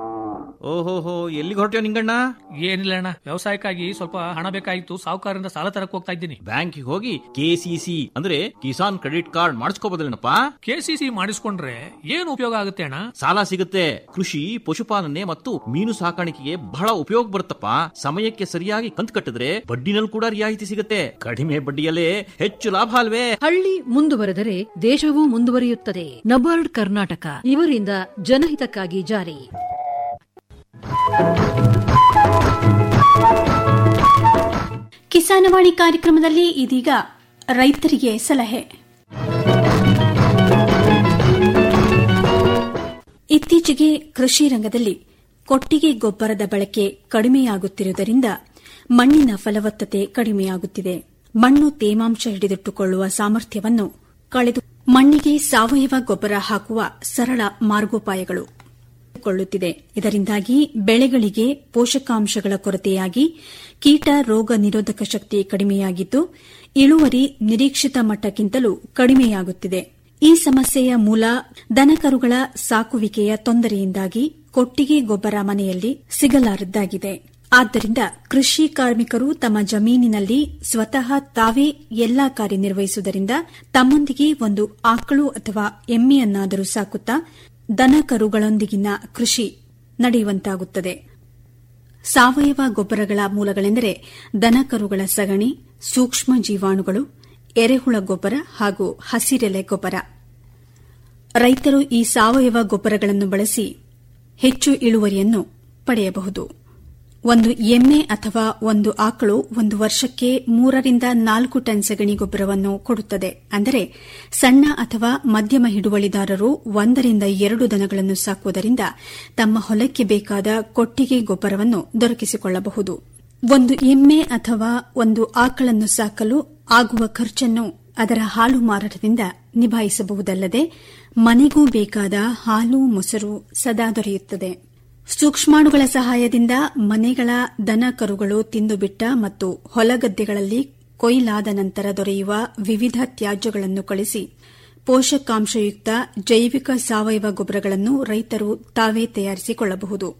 ಓಹೋಹೋ ಎಲ್ಲಿಗೆ ಹೊರಟ್ಯೋ ನಿಂಗಣ್ಣ ಏನಿಲ್ಲ ಅಣ್ಣ ವ್ಯವಸಾಯಕ್ಕಾಗಿ ಸ್ವಲ್ಪ ಹಣ ಬೇಕಾಗಿತ್ತು ಸಾಹುಕಾರರಿಂದ ಸಾಲ ತರಕ್ ಹೋಗ್ತಾ ಇದ್ದೀನಿ ಬ್ಯಾಂಕಿಗೆ ಹೋಗಿ ಕೆಸಿಸಿ ಅಂದ್ರೆ ಕಿಸಾನ್ ಕ್ರೆಡಿಟ್ ಕಾರ್ಡ್ ಮಾಡಿಸ್ಕೋಬೋದಲ್ಲೇನಪ್ಪ ಕೆಸಿಸಿ ಮಾಡಿಸ್ಕೊಂಡ್ರೆ ಏನು ಉಪಯೋಗ ಆಗುತ್ತೆ ಅಣ್ಣ ಸಾಲ ಸಿಗುತ್ತೆ ಕೃಷಿ ಪಶುಪಾಲನೆ ಮತ್ತು ಮೀನು ಸಾಕಾಣಿಕೆಗೆ ಬಹಳ ಉಪಯೋಗ ಬರುತ್ತಪ್ಪ ಸಮಯಕ್ಕೆ ಸರಿಯಾಗಿ ಕಂತು ಕಟ್ಟಿದ್ರೆ ಬಡ್ಡಿನಲ್ಲಿ ಕೂಡ ರಿಯಾಯಿತಿ ಸಿಗುತ್ತೆ ಕಡಿಮೆ ಬಡ್ಡಿಯಲ್ಲೇ ಹೆಚ್ಚು ಲಾಭ ಅಲ್ವೇ ಹಳ್ಳಿ ಮುಂದುವರೆದರೆ ದೇಶವೂ ಮುಂದುವರಿಯುತ್ತದೆ ನಬಾರ್ಡ್ ಕರ್ನಾಟಕ ಇವರಿಂದ ಜನಹಿತಕ್ಕಾಗಿ ಜಾರಿ ಕಿಸಾನವಾಣಿ ಕಾರ್ಯಕ್ರಮದಲ್ಲಿ ಇದೀಗ ರೈತರಿಗೆ ಸಲಹೆ ಇತ್ತೀಚೆಗೆ ಕೃಷಿ ರಂಗದಲ್ಲಿ ಕೊಟ್ಟಿಗೆ ಗೊಬ್ಬರದ ಬಳಕೆ ಕಡಿಮೆಯಾಗುತ್ತಿರುವುದರಿಂದ ಮಣ್ಣಿನ ಫಲವತ್ತತೆ ಕಡಿಮೆಯಾಗುತ್ತಿದೆ ಮಣ್ಣು ತೇಮಾಂಶ ಹಿಡಿದಿಟ್ಟುಕೊಳ್ಳುವ ಸಾಮರ್ಥ್ಯವನ್ನು ಕಳೆದು ಮಣ್ಣಿಗೆ ಸಾವಯವ ಗೊಬ್ಬರ ಹಾಕುವ ಸರಳ ಮಾರ್ಗೋಪಾಯಗಳು ಕೊಳ್ಳುತ್ತಿದೆ ಇದರಿಂದಾಗಿ ಬೆಳೆಗಳಿಗೆ ಪೋಷಕಾಂಶಗಳ ಕೊರತೆಯಾಗಿ ಕೀಟ ರೋಗ ನಿರೋಧಕ ಶಕ್ತಿ ಕಡಿಮೆಯಾಗಿದ್ದು ಇಳುವರಿ ನಿರೀಕ್ಷಿತ ಮಟ್ಟಕ್ಕಿಂತಲೂ ಕಡಿಮೆಯಾಗುತ್ತಿದೆ ಈ ಸಮಸ್ಯೆಯ ಮೂಲ ದನಕರುಗಳ ಸಾಕುವಿಕೆಯ ತೊಂದರೆಯಿಂದಾಗಿ ಕೊಟ್ಟಿಗೆ ಗೊಬ್ಬರ ಮನೆಯಲ್ಲಿ ಸಿಗಲಾರದ್ದಾಗಿದೆ ಆದ್ದರಿಂದ ಕೃಷಿ ಕಾರ್ಮಿಕರು ತಮ್ಮ ಜಮೀನಿನಲ್ಲಿ ಸ್ವತಃ ತಾವೇ ಎಲ್ಲಾ ಕಾರ್ಯನಿರ್ವಹಿಸುವುದರಿಂದ ತಮ್ಮೊಂದಿಗೆ ಒಂದು ಆಕಳು ಅಥವಾ ಎಮ್ಮೆಯನ್ನಾದರೂ ಸಾಕುತ್ತಾ ದನ ಕರುಗಳೊಂದಿಗಿನ ಕೃಷಿ ನಡೆಯುವಂತಾಗುತ್ತದೆ ಸಾವಯವ ಗೊಬ್ಬರಗಳ ಮೂಲಗಳೆಂದರೆ ದನಕರುಗಳ ಸಗಣಿ ಸೂಕ್ಷ್ಮ ಜೀವಾಣುಗಳು ಎರೆಹುಳ ಗೊಬ್ಬರ ಹಾಗೂ ಹಸಿರೆಲೆ ಗೊಬ್ಬರ ರೈತರು ಈ ಸಾವಯವ ಗೊಬ್ಬರಗಳನ್ನು ಬಳಸಿ ಹೆಚ್ಚು ಇಳುವರಿಯನ್ನು ಪಡೆಯಬಹುದು ಒಂದು ಎಮ್ಮೆ ಅಥವಾ ಒಂದು ಆಕಳು ಒಂದು ವರ್ಷಕ್ಕೆ ಮೂರರಿಂದ ನಾಲ್ಕು ಟನ್ ಸಗಣಿ ಗೊಬ್ಬರವನ್ನು ಕೊಡುತ್ತದೆ ಅಂದರೆ ಸಣ್ಣ ಅಥವಾ ಮಧ್ಯಮ ಹಿಡುವಳಿದಾರರು ಒಂದರಿಂದ ಎರಡು ದನಗಳನ್ನು ಸಾಕುವುದರಿಂದ ತಮ್ಮ ಹೊಲಕ್ಕೆ ಬೇಕಾದ ಕೊಟ್ಟಿಗೆ ಗೊಬ್ಬರವನ್ನು ದೊರಕಿಸಿಕೊಳ್ಳಬಹುದು ಒಂದು ಎಮ್ಮೆ ಅಥವಾ ಒಂದು ಆಕಳನ್ನು ಸಾಕಲು ಆಗುವ ಖರ್ಚನ್ನು ಅದರ ಹಾಲು ಮಾರಾಟದಿಂದ ನಿಭಾಯಿಸಬಹುದಲ್ಲದೆ ಮನೆಗೂ ಬೇಕಾದ ಹಾಲು ಮೊಸರು ಸದಾ ದೊರೆಯುತ್ತದೆ ಸೂಕ್ಷ್ಮಾಣುಗಳ ಸಹಾಯದಿಂದ ಮನೆಗಳ ದನ ಕರುಗಳು ತಿಂದುಬಿಟ್ಟ ಮತ್ತು ಹೊಲಗದ್ದೆಗಳಲ್ಲಿ ಕೊಯ್ಲಾದ ನಂತರ ದೊರೆಯುವ ವಿವಿಧ ತ್ಯಾಜ್ಯಗಳನ್ನು ಕಳಿಸಿ ಪೋಷಕಾಂಶಯುಕ್ತ ಜೈವಿಕ ಸಾವಯವ ಗೊಬ್ಬರಗಳನ್ನು ರೈತರು ತಾವೇ ತಯಾರಿಸಿಕೊಳ್ಳಬಹುದು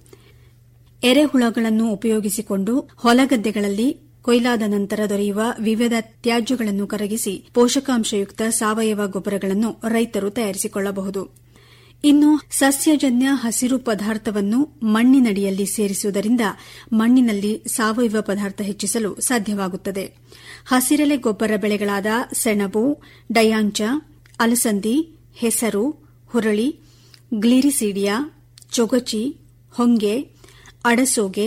ಎರೆಹುಳಗಳನ್ನು ಉಪಯೋಗಿಸಿಕೊಂಡು ಹೊಲಗದ್ದೆಗಳಲ್ಲಿ ಕೊಯ್ಲಾದ ನಂತರ ದೊರೆಯುವ ವಿವಿಧ ತ್ಯಾಜ್ಯಗಳನ್ನು ಕರಗಿಸಿ ಪೋಷಕಾಂಶಯುಕ್ತ ಸಾವಯವ ಗೊಬ್ಬರಗಳನ್ನು ರೈತರು ತಯಾರಿಸಿಕೊಳ್ಳಬಹುದು ಇನ್ನು ಸಸ್ಯಜನ್ಯ ಹಸಿರು ಪದಾರ್ಥವನ್ನು ಮಣ್ಣಿನಡಿಯಲ್ಲಿ ಸೇರಿಸುವುದರಿಂದ ಮಣ್ಣಿನಲ್ಲಿ ಸಾವಯವ ಪದಾರ್ಥ ಹೆಚ್ಚಿಸಲು ಸಾಧ್ಯವಾಗುತ್ತದೆ ಹಸಿರೆಲೆ ಗೊಬ್ಬರ ಬೆಳೆಗಳಾದ ಸೆಣಬು ಡಯಾಂಚ ಅಲಸಂದಿ ಹೆಸರು ಹುರಳಿ ಗ್ಲಿರಿಸೀಡಿಯಾ ಚೊಗಚಿ ಹೊಂಗೆ ಅಡಸೋಗೆ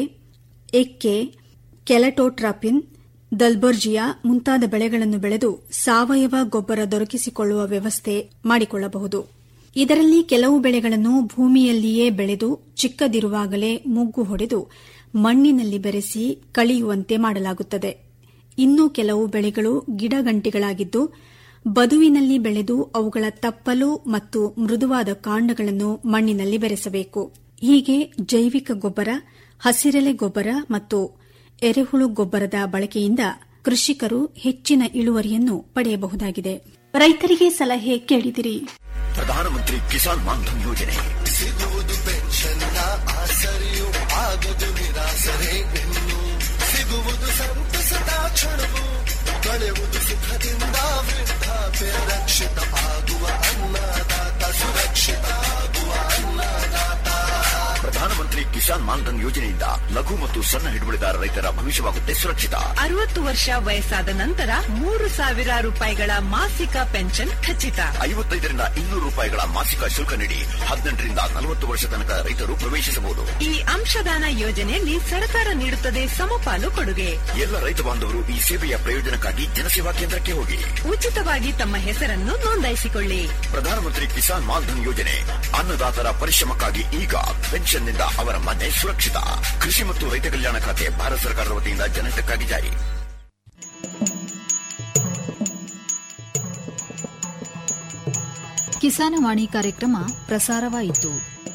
ಎಕ್ಕೆ ಕೆಲಟೋಟ್ರಾಪಿನ್ ದಲ್ಬರ್ಜಿಯಾ ಮುಂತಾದ ಬೆಳೆಗಳನ್ನು ಬೆಳೆದು ಸಾವಯವ ಗೊಬ್ಬರ ದೊರಕಿಸಿಕೊಳ್ಳುವ ವ್ಯವಸ್ಥೆ ಮಾಡಿಕೊಳ್ಳಬಹುದು ಇದರಲ್ಲಿ ಕೆಲವು ಬೆಳೆಗಳನ್ನು ಭೂಮಿಯಲ್ಲಿಯೇ ಬೆಳೆದು ಚಿಕ್ಕದಿರುವಾಗಲೇ ಮುಗ್ಗು ಹೊಡೆದು ಮಣ್ಣಿನಲ್ಲಿ ಬೆರೆಸಿ ಕಳಿಯುವಂತೆ ಮಾಡಲಾಗುತ್ತದೆ ಇನ್ನು ಕೆಲವು ಬೆಳೆಗಳು ಗಿಡಗಂಟಿಗಳಾಗಿದ್ದು ಬದುವಿನಲ್ಲಿ ಬೆಳೆದು ಅವುಗಳ ತಪ್ಪಲು ಮತ್ತು ಮೃದುವಾದ ಕಾಂಡಗಳನ್ನು ಮಣ್ಣಿನಲ್ಲಿ ಬೆರೆಸಬೇಕು ಹೀಗೆ ಜೈವಿಕ ಗೊಬ್ಬರ ಹಸಿರೆಲೆ ಗೊಬ್ಬರ ಮತ್ತು ಎರೆಹುಳು ಗೊಬ್ಬರದ ಬಳಕೆಯಿಂದ ಕೃಷಿಕರು ಹೆಚ್ಚಿನ ಇಳುವರಿಯನ್ನು ಪಡೆಯಬಹುದಾಗಿದೆ ರೈತರಿಗೆ ಸಲಹೆ ಕೇಳಿದಿರಿ ಪ್ರಧಾನಮಂತ್ರಿ ಕಿಸಾನ್ ಮಾನ್ಧನ್ ಯೋಜನೆ ಸಿಗುವುದು ಪೆನ್ಷನ್ನ ಆಸರೆಯು ಆಗದು ನಿರಾಸರೆ ಇನ್ನು ಸಿಗುವುದು ಸಂತಸದ ಕ್ಷಣವು ಕಳೆಯುವುದು ಸುಖದಿಂದ ವೃದ್ಧಾಪ್ಯ ರಕ್ಷಿತ ಆಗುವ ಅನ್ನದಾತ ಸುರಕ್ಷಿತ ಆಗುವ ಅನ್ನದಾತ ಪ್ರಧಾನಮಂತ್ರಿ ಕಿಸಾನ್ ಮಾನ್ಧನ್ ಯೋಜನೆಯಿಂದ ಲಘು ಮತ್ತು ಸಣ್ಣ ಹಿಡುವಳಿದಾರ ರೈತರ ಭವಿಷ್ಯವಾಗುತ್ತೆ ಸುರಕ್ಷಿತ ಅರವತ್ತು ವರ್ಷ ವಯಸ್ಸಾದ ನಂತರ ಮೂರು ಸಾವಿರ ರೂಪಾಯಿಗಳ ಮಾಸಿಕ ಪೆನ್ಷನ್ ಖಚಿತ ಐವತ್ತೈದರಿಂದ ಇನ್ನೂರು ರೂಪಾಯಿಗಳ ಮಾಸಿಕ ಶುಲ್ಕ ನೀಡಿ ಹದಿನೆಂಟರಿಂದ ನಲವತ್ತು ವರ್ಷ ತನಕ ರೈತರು ಪ್ರವೇಶಿಸಬಹುದು ಈ ಅಂಶದಾನ ಯೋಜನೆಯಲ್ಲಿ ಸರ್ಕಾರ ನೀಡುತ್ತದೆ ಸಮಪಾಲು ಕೊಡುಗೆ ಎಲ್ಲ ರೈತ ಬಾಂಧವರು ಈ ಸೇವೆಯ ಪ್ರಯೋಜನಕ್ಕಾಗಿ ಜನಸೇವಾ ಕೇಂದ್ರಕ್ಕೆ ಹೋಗಿ ಉಚಿತವಾಗಿ ತಮ್ಮ ಹೆಸರನ್ನು ನೋಂದಾಯಿಸಿಕೊಳ್ಳಿ ಪ್ರಧಾನಮಂತ್ರಿ ಕಿಸಾನ್ ಮಾನ್ಧನ್ ಯೋಜನೆ ಅನ್ನದಾತರ ಪರಿಶ್ರಮಕ್ಕಾಗಿ ಈಗ ಪೆನ್ಷನ್ನಿಂದ ಅವರ ಮನೆ ಸುರಕ್ಷಿತ ಕೃಷಿ ಮತ್ತು ರೈತ ಕಲ್ಯಾಣ ಖಾತೆ ಭಾರತ ಸರ್ಕಾರದ ವತಿಯಿಂದ ಜನಹಿತಕ್ಕಾಗಿ ಜಾರಿ ಕಿಸಾನವಾಣಿ ಕಾರ್ಯಕ್ರಮ ಪ್ರಸಾರವಾಯಿತು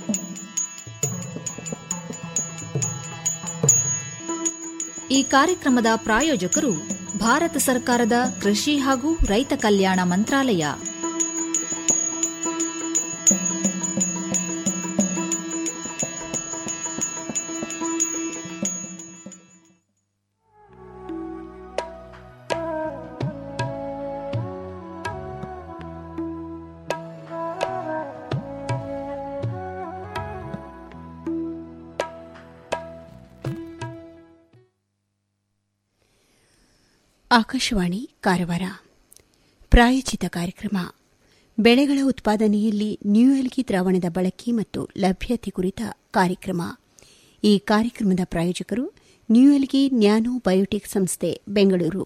ಈ ಕಾರ್ಯಕ್ರಮದ ಪ್ರಾಯೋಜಕರು ಭಾರತ ಸರ್ಕಾರದ ಕೃಷಿ ಹಾಗೂ ರೈತ ಕಲ್ಯಾಣ ಮಂತ್ರಾಲಯ ಆಕಾಶವಾಣಿ ಕಾರವಾರ ಪ್ರಾಯೋಜಿತ ಕಾರ್ಯಕ್ರಮ ಬೆಳೆಗಳ ಉತ್ಪಾದನೆಯಲ್ಲಿ ನ್ಯೂಯಲ್ಗಿ ದ್ರಾವಣದ ಬಳಕೆ ಮತ್ತು ಲಭ್ಯತೆ ಕುರಿತ ಕಾರ್ಯಕ್ರಮ ಈ ಕಾರ್ಯಕ್ರಮದ ಪ್ರಾಯೋಜಕರು ನ್ಯೂಯಲ್ಗಿ ನ್ಯಾನೋ ಬಯೋಟೆಕ್ ಸಂಸ್ಥೆ ಬೆಂಗಳೂರು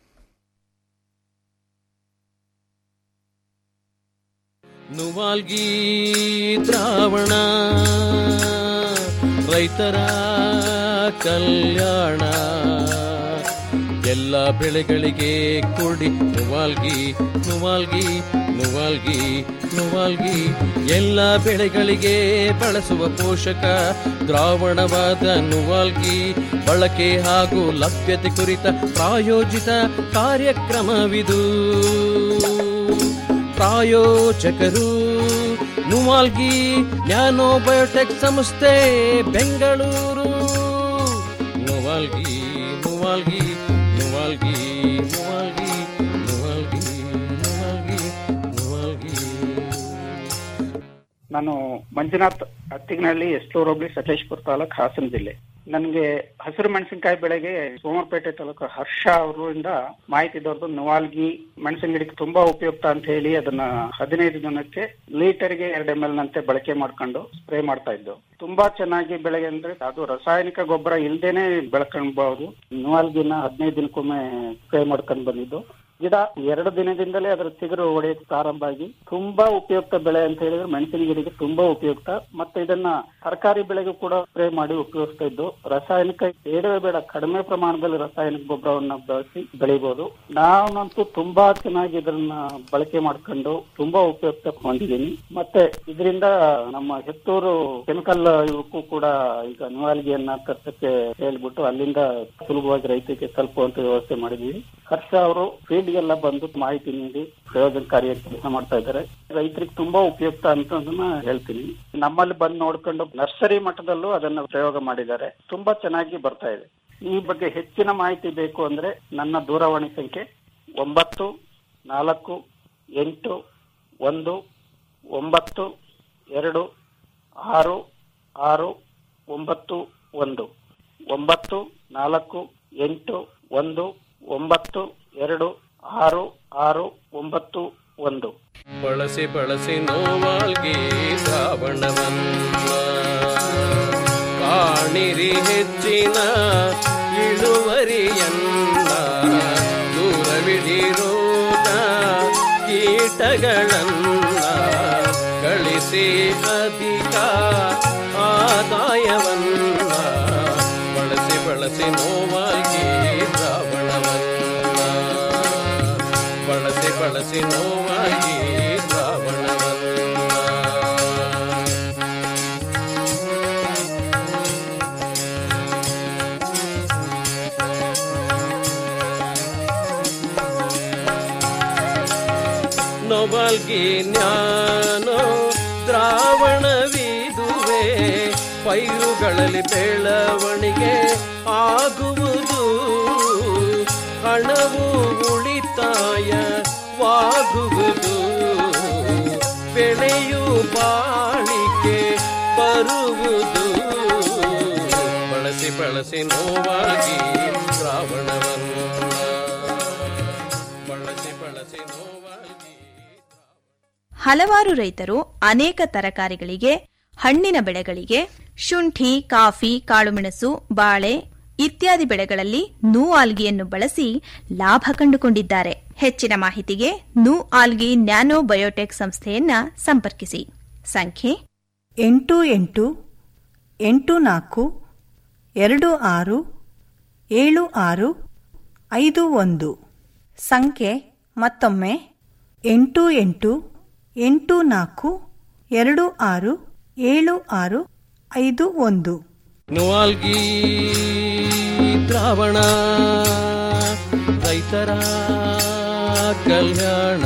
ನುವಾಲ್ಗಿ ದ್ರಾವಣ ರೈತರ ಕಲ್ಯಾಣ ಎಲ್ಲ ಬೆಳೆಗಳಿಗೆ ಕೊಡಿ ನುವಾಲ್ಗಿ ನುವಾಲ್ಗಿ ನುವಾಲ್ಗಿ ನುವಾಲ್ಗಿ ಎಲ್ಲ ಬೆಳೆಗಳಿಗೆ ಬಳಸುವ ಪೋಷಕ ದ್ರಾವಣವಾದ ನುವಾಲ್ಗಿ ಬಳಕೆ ಹಾಗೂ ಲಭ್ಯತೆ ಕುರಿತ ಪ್ರಾಯೋಜಿತ ಕಾರ್ಯಕ್ರಮವಿದು ಪ್ರಾಯೋಜಕರು ನುವಾಲ್ಗಿ ನ್ಯಾನೋ ಬಯೋಟೆಕ್ ಸಂಸ್ಥೆ ಬೆಂಗಳೂರು ನುವಾಲ್ಗಿ ನುವಾಲ್ಗಿ ನುವಾಲ್ಗಿ ನುವಾಲ್ಗಿ ನುವಾಲ್ಗಿ ನುವಾಲ್ಗಿ ನುವಾಲ್ಗಿ ನಾನು ಮಂಜುನಾಥ್ ಅತ್ತಿಗನಹಳ್ಳಿ ಎಸ್ಲೂರು ಹೋಬಳಿ ಸಕಲೇಶ್ಪುರ ತಾಲೂಕ್ ಹಾಸನ ಜಿಲ್ಲೆ ನನಗೆ ಹಸಿರು ಮೆಣಸಿನಕಾಯಿ ಬೆಳೆಗೆ ಸೋಮವಾರಪೇಟೆ ತಾಲೂಕು ಹರ್ಷ ಅವರಿಂದ ಮಾಹಿತಿ ದೊರೆದು ನವಾಲ್ಗಿ ಮೆಣಸಿನ ಗಿಡಕ್ಕೆ ತುಂಬಾ ಉಪಯುಕ್ತ ಅಂತ ಹೇಳಿ ಅದನ್ನ ಹದಿನೈದು ಜನಕ್ಕೆ ಲೀಟರ್ಗೆ ಎರಡು ಎಂ ಎಲ್ ನಂತೆ ಬಳಕೆ ಮಾಡ್ಕೊಂಡು ಸ್ಪ್ರೇ ಮಾಡ್ತಾ ಇದ್ದು ತುಂಬಾ ಚೆನ್ನಾಗಿ ಬೆಳೆಗೆ ಅಂದ್ರೆ ಅದು ರಾಸಾಯನಿಕ ಗೊಬ್ಬರ ಇಲ್ದೇನೆ ಬೆಳ್ಕೊಳ್ಬಹುದು ನವಾಲ್ಗಿನ ಹದಿನೈದು ದಿನಕ್ಕೊಮ್ಮೆ ಸ್ಪ್ರೇ ಮಾಡ್ಕೊಂಡು ಬಂದಿದ್ದು ಗಿಡ ಎರಡು ದಿನದಿಂದಲೇ ಅದರ ಚಿಗುರು ಹೊಡೆಯಕ್ಕೆ ಪ್ರಾರಂಭ ಆಗಿ ತುಂಬಾ ಉಪಯುಕ್ತ ಬೆಳೆ ಅಂತ ಹೇಳಿದ್ರೆ ಮೆಣಸಿನ ಗಿಡಕ್ಕೆ ತುಂಬಾ ಉಪಯುಕ್ತ ಮತ್ತೆ ಇದನ್ನ ತರಕಾರಿ ಬೆಳೆಗೂ ಕೂಡ ಸ್ಪ್ರೇ ಮಾಡಿ ಉಪಯೋಗಿಸ್ತಾ ಇದ್ದು ರಾಸಾಯನಿಕ ಬೇಡವೇ ಬೇಡ ಕಡಿಮೆ ಪ್ರಮಾಣದಲ್ಲಿ ರಾಸಾಯನಿಕ ಗೊಬ್ಬರವನ್ನ ಬಳಸಿ ಬೆಳಿಬಹುದು ನಾನಂತೂ ತುಂಬಾ ಚೆನ್ನಾಗಿ ಇದನ್ನ ಬಳಕೆ ಮಾಡ್ಕೊಂಡು ತುಂಬಾ ಉಪಯುಕ್ತ ಹೊಂದಿದ್ದೀನಿ ಮತ್ತೆ ಇದರಿಂದ ನಮ್ಮ ಹೆತ್ತೂರು ಕೆಮಿಕಲ್ ಇವಕ್ಕೂ ಕೂಡ ಈಗ ನಿವಾಲ್ಗಿಯನ್ನ ತರ್ಸಕ್ಕೆ ಹೇಳ್ಬಿಟ್ಟು ಅಲ್ಲಿಂದ ಸುಲಭವಾಗಿ ರೈತರಿಗೆ ತಲುಪುವಂತ ವ್ಯವಸ್ಥೆ ಮಾಡಿದೀವಿ ಹರ್ಷ ಅವರು ಫೀಲ್ಡ್ ಗೆಲ್ಲ ಬಂದು ಮಾಹಿತಿ ನೀಡಿ ಪ್ರಯೋಜನಕಾರಿಯಾಗಿ ಕೆಲಸ ಮಾಡ್ತಾ ಇದ್ದಾರೆ ರೈತರಿಗೆ ತುಂಬಾ ಉಪಯುಕ್ತ ಅಂತ ಅದನ್ನ ಹೇಳ್ತೀನಿ ನಮ್ಮಲ್ಲಿ ಬಂದು ನೋಡ್ಕೊಂಡು ನರ್ಸರಿ ಮಟ್ಟದಲ್ಲೂ ಅದನ್ನ ಪ್ರಯೋಗ ಮಾಡಿದ್ದಾರೆ ತುಂಬಾ ಚೆನ್ನಾಗಿ ಬರ್ತಾ ಇದೆ ಈ ಬಗ್ಗೆ ಹೆಚ್ಚಿನ ಮಾಹಿತಿ ಬೇಕು ಅಂದ್ರೆ ನನ್ನ ದೂರವಾಣಿ ಸಂಖ್ಯೆ ಒಂಬತ್ತು ನಾಲ್ಕು ಎಂಟು ಒಂದು ಒಂಬತ್ತು ಎರಡು ಆರು ಆರು ಒಂಬತ್ತು ಒಂದು ಒಂಬತ್ತು ನಾಲ್ಕು ಎಂಟು ಒಂದು ಒಂಬತ್ತು ಎರಡು ಆರು ಆರು ಒಂಬತ್ತು ಒಂದು ಬಳಸಿ ಬಳಸಿ ನೋವಾಳ್ಗಿ ದ್ರಾವಣವನ್ನ ಕಾಣಿರಿ ಹೆಚ್ಚಿನ ಇಳುವರಿಯನ್ನ ದೂರವಿಡಿರೋಗ ಕೀಟಗಳನ್ನ ಗಳಿಸಿ ಅಧಿಕ ಆದಾಯವನ್ನ ಬಳಸಿ ಬಳಸಿ ನೋವಾಗಿ ದ್ರಾವಣವನ್ನ ಬಳಸಿ ಬಳಸಿ ನೋವಾಗಿ ದ್ರಾವಣವನ್ನ ನೊಬಲ್ಗಿ ಜ್ಞಾನೋ ದ್ರಾವಣವಿದುವೆ ಪೈರುಗಳಲ್ಲಿ ಬೆಳವಣಿಗೆ ಆಗುವುದು ಹಣವು ಉಳಿತಾಯವಾಗುವುದು ಬೆಳೆಯು ಬಾಳಿಕೆ ಬರುವುದು ಬಳಸಿ ಬಳಸಿ ನೋವಾಗಿ ದ್ರಾವಣವನ್ನು ಬಳಸಿ ಬಳಸಿ ನೋವಾಗಿ ಹಲವಾರು ರೈತರು ಅನೇಕ ತರಕಾರಿಗಳಿಗೆ ಹಣ್ಣಿನ ಬೆಳೆಗಳಿಗೆ ಶುಂಠಿ ಕಾಫಿ ಕಾಳುಮೆಣಸು ಬಾಳೆ ಇತ್ಯಾದಿ ಬೆಳೆಗಳಲ್ಲಿ ನೂ ಆಲ್ಗಿಯನ್ನು ಬಳಸಿ ಲಾಭ ಕಂಡುಕೊಂಡಿದ್ದಾರೆ ಹೆಚ್ಚಿನ ಮಾಹಿತಿಗೆ ನೂ ಆಲ್ಗಿ ನ್ಯಾನೋ ಬಯೋಟೆಕ್ ಸಂಸ್ಥೆಯನ್ನ ಸಂಪರ್ಕಿಸಿ ಸಂಖ್ಯೆ ಎಂಟು ಎಂಟು ಎಂಟು ನಾಲ್ಕು ಎರಡು ಆರು ಏಳು ಆರು ಐದು ಒಂದು ಸಂಖ್ಯೆ ಮತ್ತೊಮ್ಮೆ ಎಂಟು ಎಂಟು ಎಂಟು ನಾಲ್ಕು ಎರಡು ಆರು ಏಳು ಆರು ಐದು ಒಂದು ನುವಾಲ್ಗಿ ದ್ರಾವಣ ರೈತರ ಕಲ್ಯಾಣ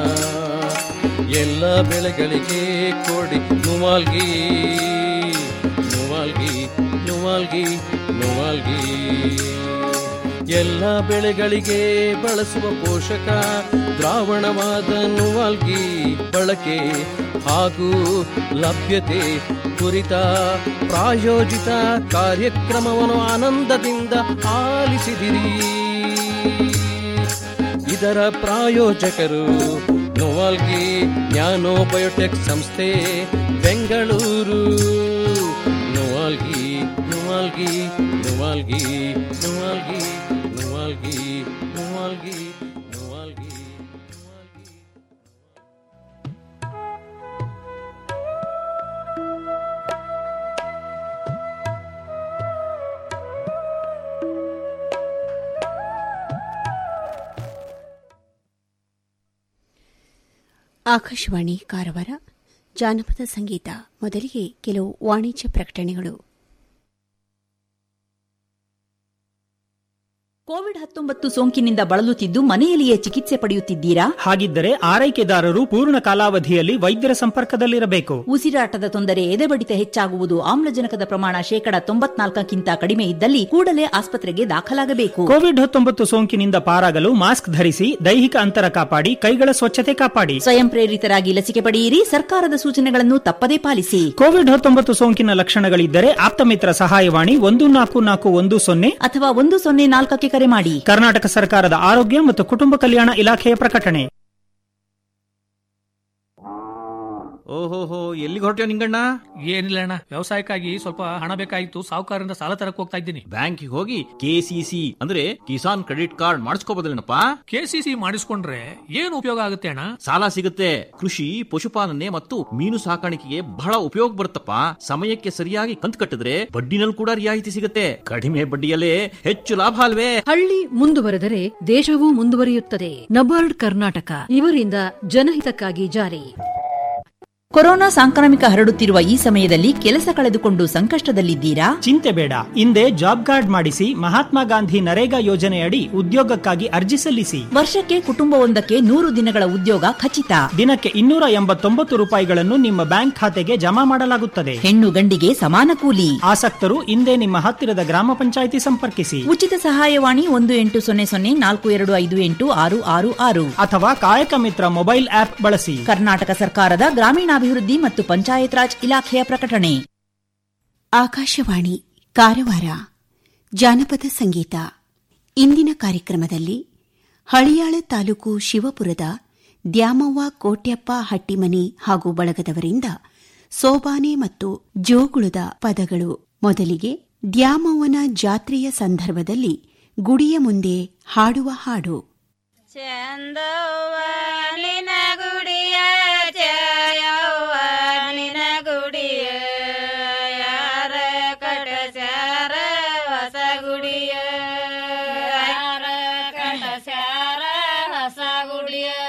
ಎಲ್ಲ ಬೆಳೆಗಳಿಗೆ ಕೊಡಿ ನುವಾಲ್ಗಿ ನುವಾಲ್ಗಿ ನುವಾಲ್ಗಿ ನುವಾಲ್ಗಿ ಎಲ್ಲ ಬೆಳೆಗಳಿಗೆ ಬಳಸುವ ಪೋಷಕ ದ್ರಾವಣವಾದ ನುವಾಲ್ಗಿ ಬಳಕೆ ಹಾಗೂ ಲಭ್ಯತೆ ಕುರಿತ ಪ್ರಾಯೋಜಿತ ಕಾರ್ಯಕ್ರಮವನ್ನು ಆನಂದದಿಂದ ಆಲಿಸಿದಿರಿ ಇದರ ಪ್ರಾಯೋಜಕರು ನೋವಾಲ್ಗಿ ನ್ಯಾನೋ ಬಯೋಟೆಕ್ ಸಂಸ್ಥೆ ಬೆಂಗಳೂರು ನೋವಾಲ್ಗಿ ನುವಾಲ್ಗಿ ನುವಾಲ್ಗಿ ನುವಾಲ್ಗಿ ನುವಾಲ್ಗಿ ನುವಾಲ್ಗಿ ನುವಾಲ್ಗಿ ಆಕಾಶವಾಣಿ ಕಾರವಾರ ಜಾನಪದ ಸಂಗೀತ ಮೊದಲಿಗೆ ಕೆಲವು ವಾಣಿಜ್ಯ ಪ್ರಕಟಣೆಗಳು ಕೋವಿಡ್ ಹತ್ತೊಂಬತ್ತು ಸೋಂಕಿನಿಂದ ಬಳಲುತ್ತಿದ್ದು ಮನೆಯಲ್ಲಿಯೇ ಚಿಕಿತ್ಸೆ ಪಡೆಯುತ್ತಿದ್ದೀರಾ ಹಾಗಿದ್ದರೆ ಆರೈಕೆದಾರರು ಪೂರ್ಣ ಕಾಲಾವಧಿಯಲ್ಲಿ ವೈದ್ಯರ ಸಂಪರ್ಕದಲ್ಲಿರಬೇಕು ಉಸಿರಾಟದ ತೊಂದರೆ ಎದೆಬಡಿತ ಹೆಚ್ಚಾಗುವುದು ಆಮ್ಲಜನಕದ ಪ್ರಮಾಣ ಶೇಕಡ ತೊಂಬತ್ನಾಲ್ಕಕ್ಕಿಂತ ಕಡಿಮೆ ಇದ್ದಲ್ಲಿ ಕೂಡಲೇ ಆಸ್ಪತ್ರೆಗೆ ದಾಖಲಾಗಬೇಕು ಕೋವಿಡ್ ಹತ್ತೊಂಬತ್ತು ಸೋಂಕಿನಿಂದ ಪಾರಾಗಲು ಮಾಸ್ಕ್ ಧರಿಸಿ ದೈಹಿಕ ಅಂತರ ಕಾಪಾಡಿ ಕೈಗಳ ಸ್ವಚ್ಛತೆ ಕಾಪಾಡಿ ಸ್ವಯಂ ಪ್ರೇರಿತರಾಗಿ ಲಸಿಕೆ ಪಡೆಯಿರಿ ಸರ್ಕಾರದ ಸೂಚನೆಗಳನ್ನು ತಪ್ಪದೇ ಪಾಲಿಸಿ ಕೋವಿಡ್ ಹತ್ತೊಂಬತ್ತು ಸೋಂಕಿನ ಲಕ್ಷಣಗಳಿದ್ದರೆ ಆಪ್ತಮಿತ್ರ ಸಹಾಯವಾಣಿ ಒಂದು ನಾಲ್ಕು ನಾಲ್ಕು ಒಂದು ಸೊನ್ನೆ ಅಥವಾ ಒಂದು ಸೊನ್ನೆ ನಾಲ್ಕಕ್ಕೆ ಕರೆ ಮಾಡಿ ಕರ್ನಾಟಕ ಸರ್ಕಾರದ ಆರೋಗ್ಯ ಮತ್ತು ಕುಟುಂಬ ಕಲ್ಯಾಣ ಇಲಾಖೆಯ ಪ್ರಕಟಣೆ ಓಹೋಹೋ ಎಲ್ಲಿಗೆ ಹೊರಟ್ಯೋ ನಿಂಗಣ್ಣ ಏನಿಲ್ಲ ಅಣ್ಣ ವ್ಯವಸಾಯಕ್ಕಾಗಿ ಸ್ವಲ್ಪ ಹಣ ಬೇಕಾಗಿತ್ತು ಸಾಹುಕಾರರಿಂದ ಸಾಲ ತರಕ್ ಹೋಗ್ತಾ ಇದ್ದೀನಿ ಬ್ಯಾಂಕಿಗೆ ಹೋಗಿ ಕೆಸಿಸಿ ಅಂದ್ರೆ ಕಿಸಾನ್ ಕ್ರೆಡಿಟ್ ಕಾರ್ಡ್ ಮಾಡಿಸ್ಕೋಬೋದಲ್ಲೇನಪ್ಪ ಕೆಸಿಸಿ ಮಾಡಿಸ್ಕೊಂಡ್ರೆ ಏನು ಉಪಯೋಗ ಆಗುತ್ತೆ ಅಣ್ಣ ಸಾಲ ಸಿಗುತ್ತೆ ಕೃಷಿ ಪಶುಪಾಲನೆ ಮತ್ತು ಮೀನು ಸಾಕಾಣಿಕೆಗೆ ಬಹಳ ಉಪಯೋಗ ಬರುತ್ತಪ್ಪ ಸಮಯಕ್ಕೆ ಸರಿಯಾಗಿ ಕಂತು ಕಟ್ಟಿದ್ರೆ ಬಡ್ಡಿನಲ್ಲಿ ಕೂಡ ರಿಯಾಯಿತಿ ಸಿಗುತ್ತೆ ಕಡಿಮೆ ಬಡ್ಡಿಯಲ್ಲೇ ಹೆಚ್ಚು ಲಾಭ ಅಲ್ವೇ ಹಳ್ಳಿ ಮುಂದುವರೆದರೆ ದೇಶವೂ ಮುಂದುವರಿಯುತ್ತದೆ ನಬಾರ್ಡ್ ಕರ್ನಾಟಕ ಇವರಿಂದ ಜನಹಿತಕ್ಕಾಗಿ ಜಾರಿ ಕೊರೋನಾ ಸಾಂಕ್ರಾಮಿಕ ಹರಡುತ್ತಿರುವ ಈ ಸಮಯದಲ್ಲಿ ಕೆಲಸ ಕಳೆದುಕೊಂಡು ಸಂಕಷ್ಟದಲ್ಲಿದ್ದೀರಾ ಚಿಂತೆ ಬೇಡ ಹಿಂದೆ ಜಾಬ್ ಕಾರ್ಡ್ ಮಾಡಿಸಿ ಮಹಾತ್ಮ ಗಾಂಧಿ ನರೇಗಾ ಯೋಜನೆಯಡಿ ಉದ್ಯೋಗಕ್ಕಾಗಿ ಅರ್ಜಿ ಸಲ್ಲಿಸಿ ವರ್ಷಕ್ಕೆ ಕುಟುಂಬವೊಂದಕ್ಕೆ ನೂರು ದಿನಗಳ ಉದ್ಯೋಗ ಖಚಿತ ದಿನಕ್ಕೆ ಇನ್ನೂರ ಎಂಬತ್ತೊಂಬತ್ತು ರೂಪಾಯಿಗಳನ್ನು ನಿಮ್ಮ ಬ್ಯಾಂಕ್ ಖಾತೆಗೆ ಜಮಾ ಮಾಡಲಾಗುತ್ತದೆ ಹೆಣ್ಣು ಗಂಡಿಗೆ ಸಮಾನ ಕೂಲಿ ಆಸಕ್ತರು ಹಿಂದೆ ನಿಮ್ಮ ಹತ್ತಿರದ ಗ್ರಾಮ ಪಂಚಾಯಿತಿ ಸಂಪರ್ಕಿಸಿ ಉಚಿತ ಸಹಾಯವಾಣಿ ಒಂದು ಎಂಟು ಸೊನ್ನೆ ಸೊನ್ನೆ ನಾಲ್ಕು ಎರಡು ಐದು ಎಂಟು ಆರು ಆರು ಆರು ಅಥವಾ ಕಾಯಕ ಮಿತ್ರ ಮೊಬೈಲ್ ಆಪ್ ಬಳಸಿ ಕರ್ನಾಟಕ ಸರ್ಕಾರದ ಗ್ರಾಮೀಣಾಭಿವೃದ್ಧಿ ಮತ್ತು ಪಂಚಾಯತ್ ರಾಜ್ ಇಲಾಖೆಯ ಪ್ರಕಟಣೆ ಆಕಾಶವಾಣಿ ಕಾರವಾರ ಜಾನಪದ ಸಂಗೀತ ಇಂದಿನ ಕಾರ್ಯಕ್ರಮದಲ್ಲಿ ಹಳಿಯಾಳ ತಾಲೂಕು ಶಿವಪುರದ ದ್ಯಾಮವ್ವ ಕೋಟ್ಯಪ್ಪ ಹಟ್ಟಿಮನಿ ಹಾಗೂ ಬಳಗದವರಿಂದ ಸೋಬಾನೆ ಮತ್ತು ಜೋಗುಳದ ಪದಗಳು ಮೊದಲಿಗೆ ದ್ಯಾಮವ್ವನ ಜಾತ್ರೆಯ ಸಂದರ್ಭದಲ್ಲಿ ಗುಡಿಯ ಮುಂದೆ ಹಾಡುವ ಹಾಡು ಚಂದವ್ವ ನಿನ ಗುಡಿಯ ಜಯವ್ವ ನಿನ ಗುಡಿಯ ಯಾರ ಕಟಸ್ಯಾರ ಹೊಸ ಗುಡಿಯ ಯಾರ ಕಟಸ್ಯಾರ ಹೊಸ ಗುಡಿಯ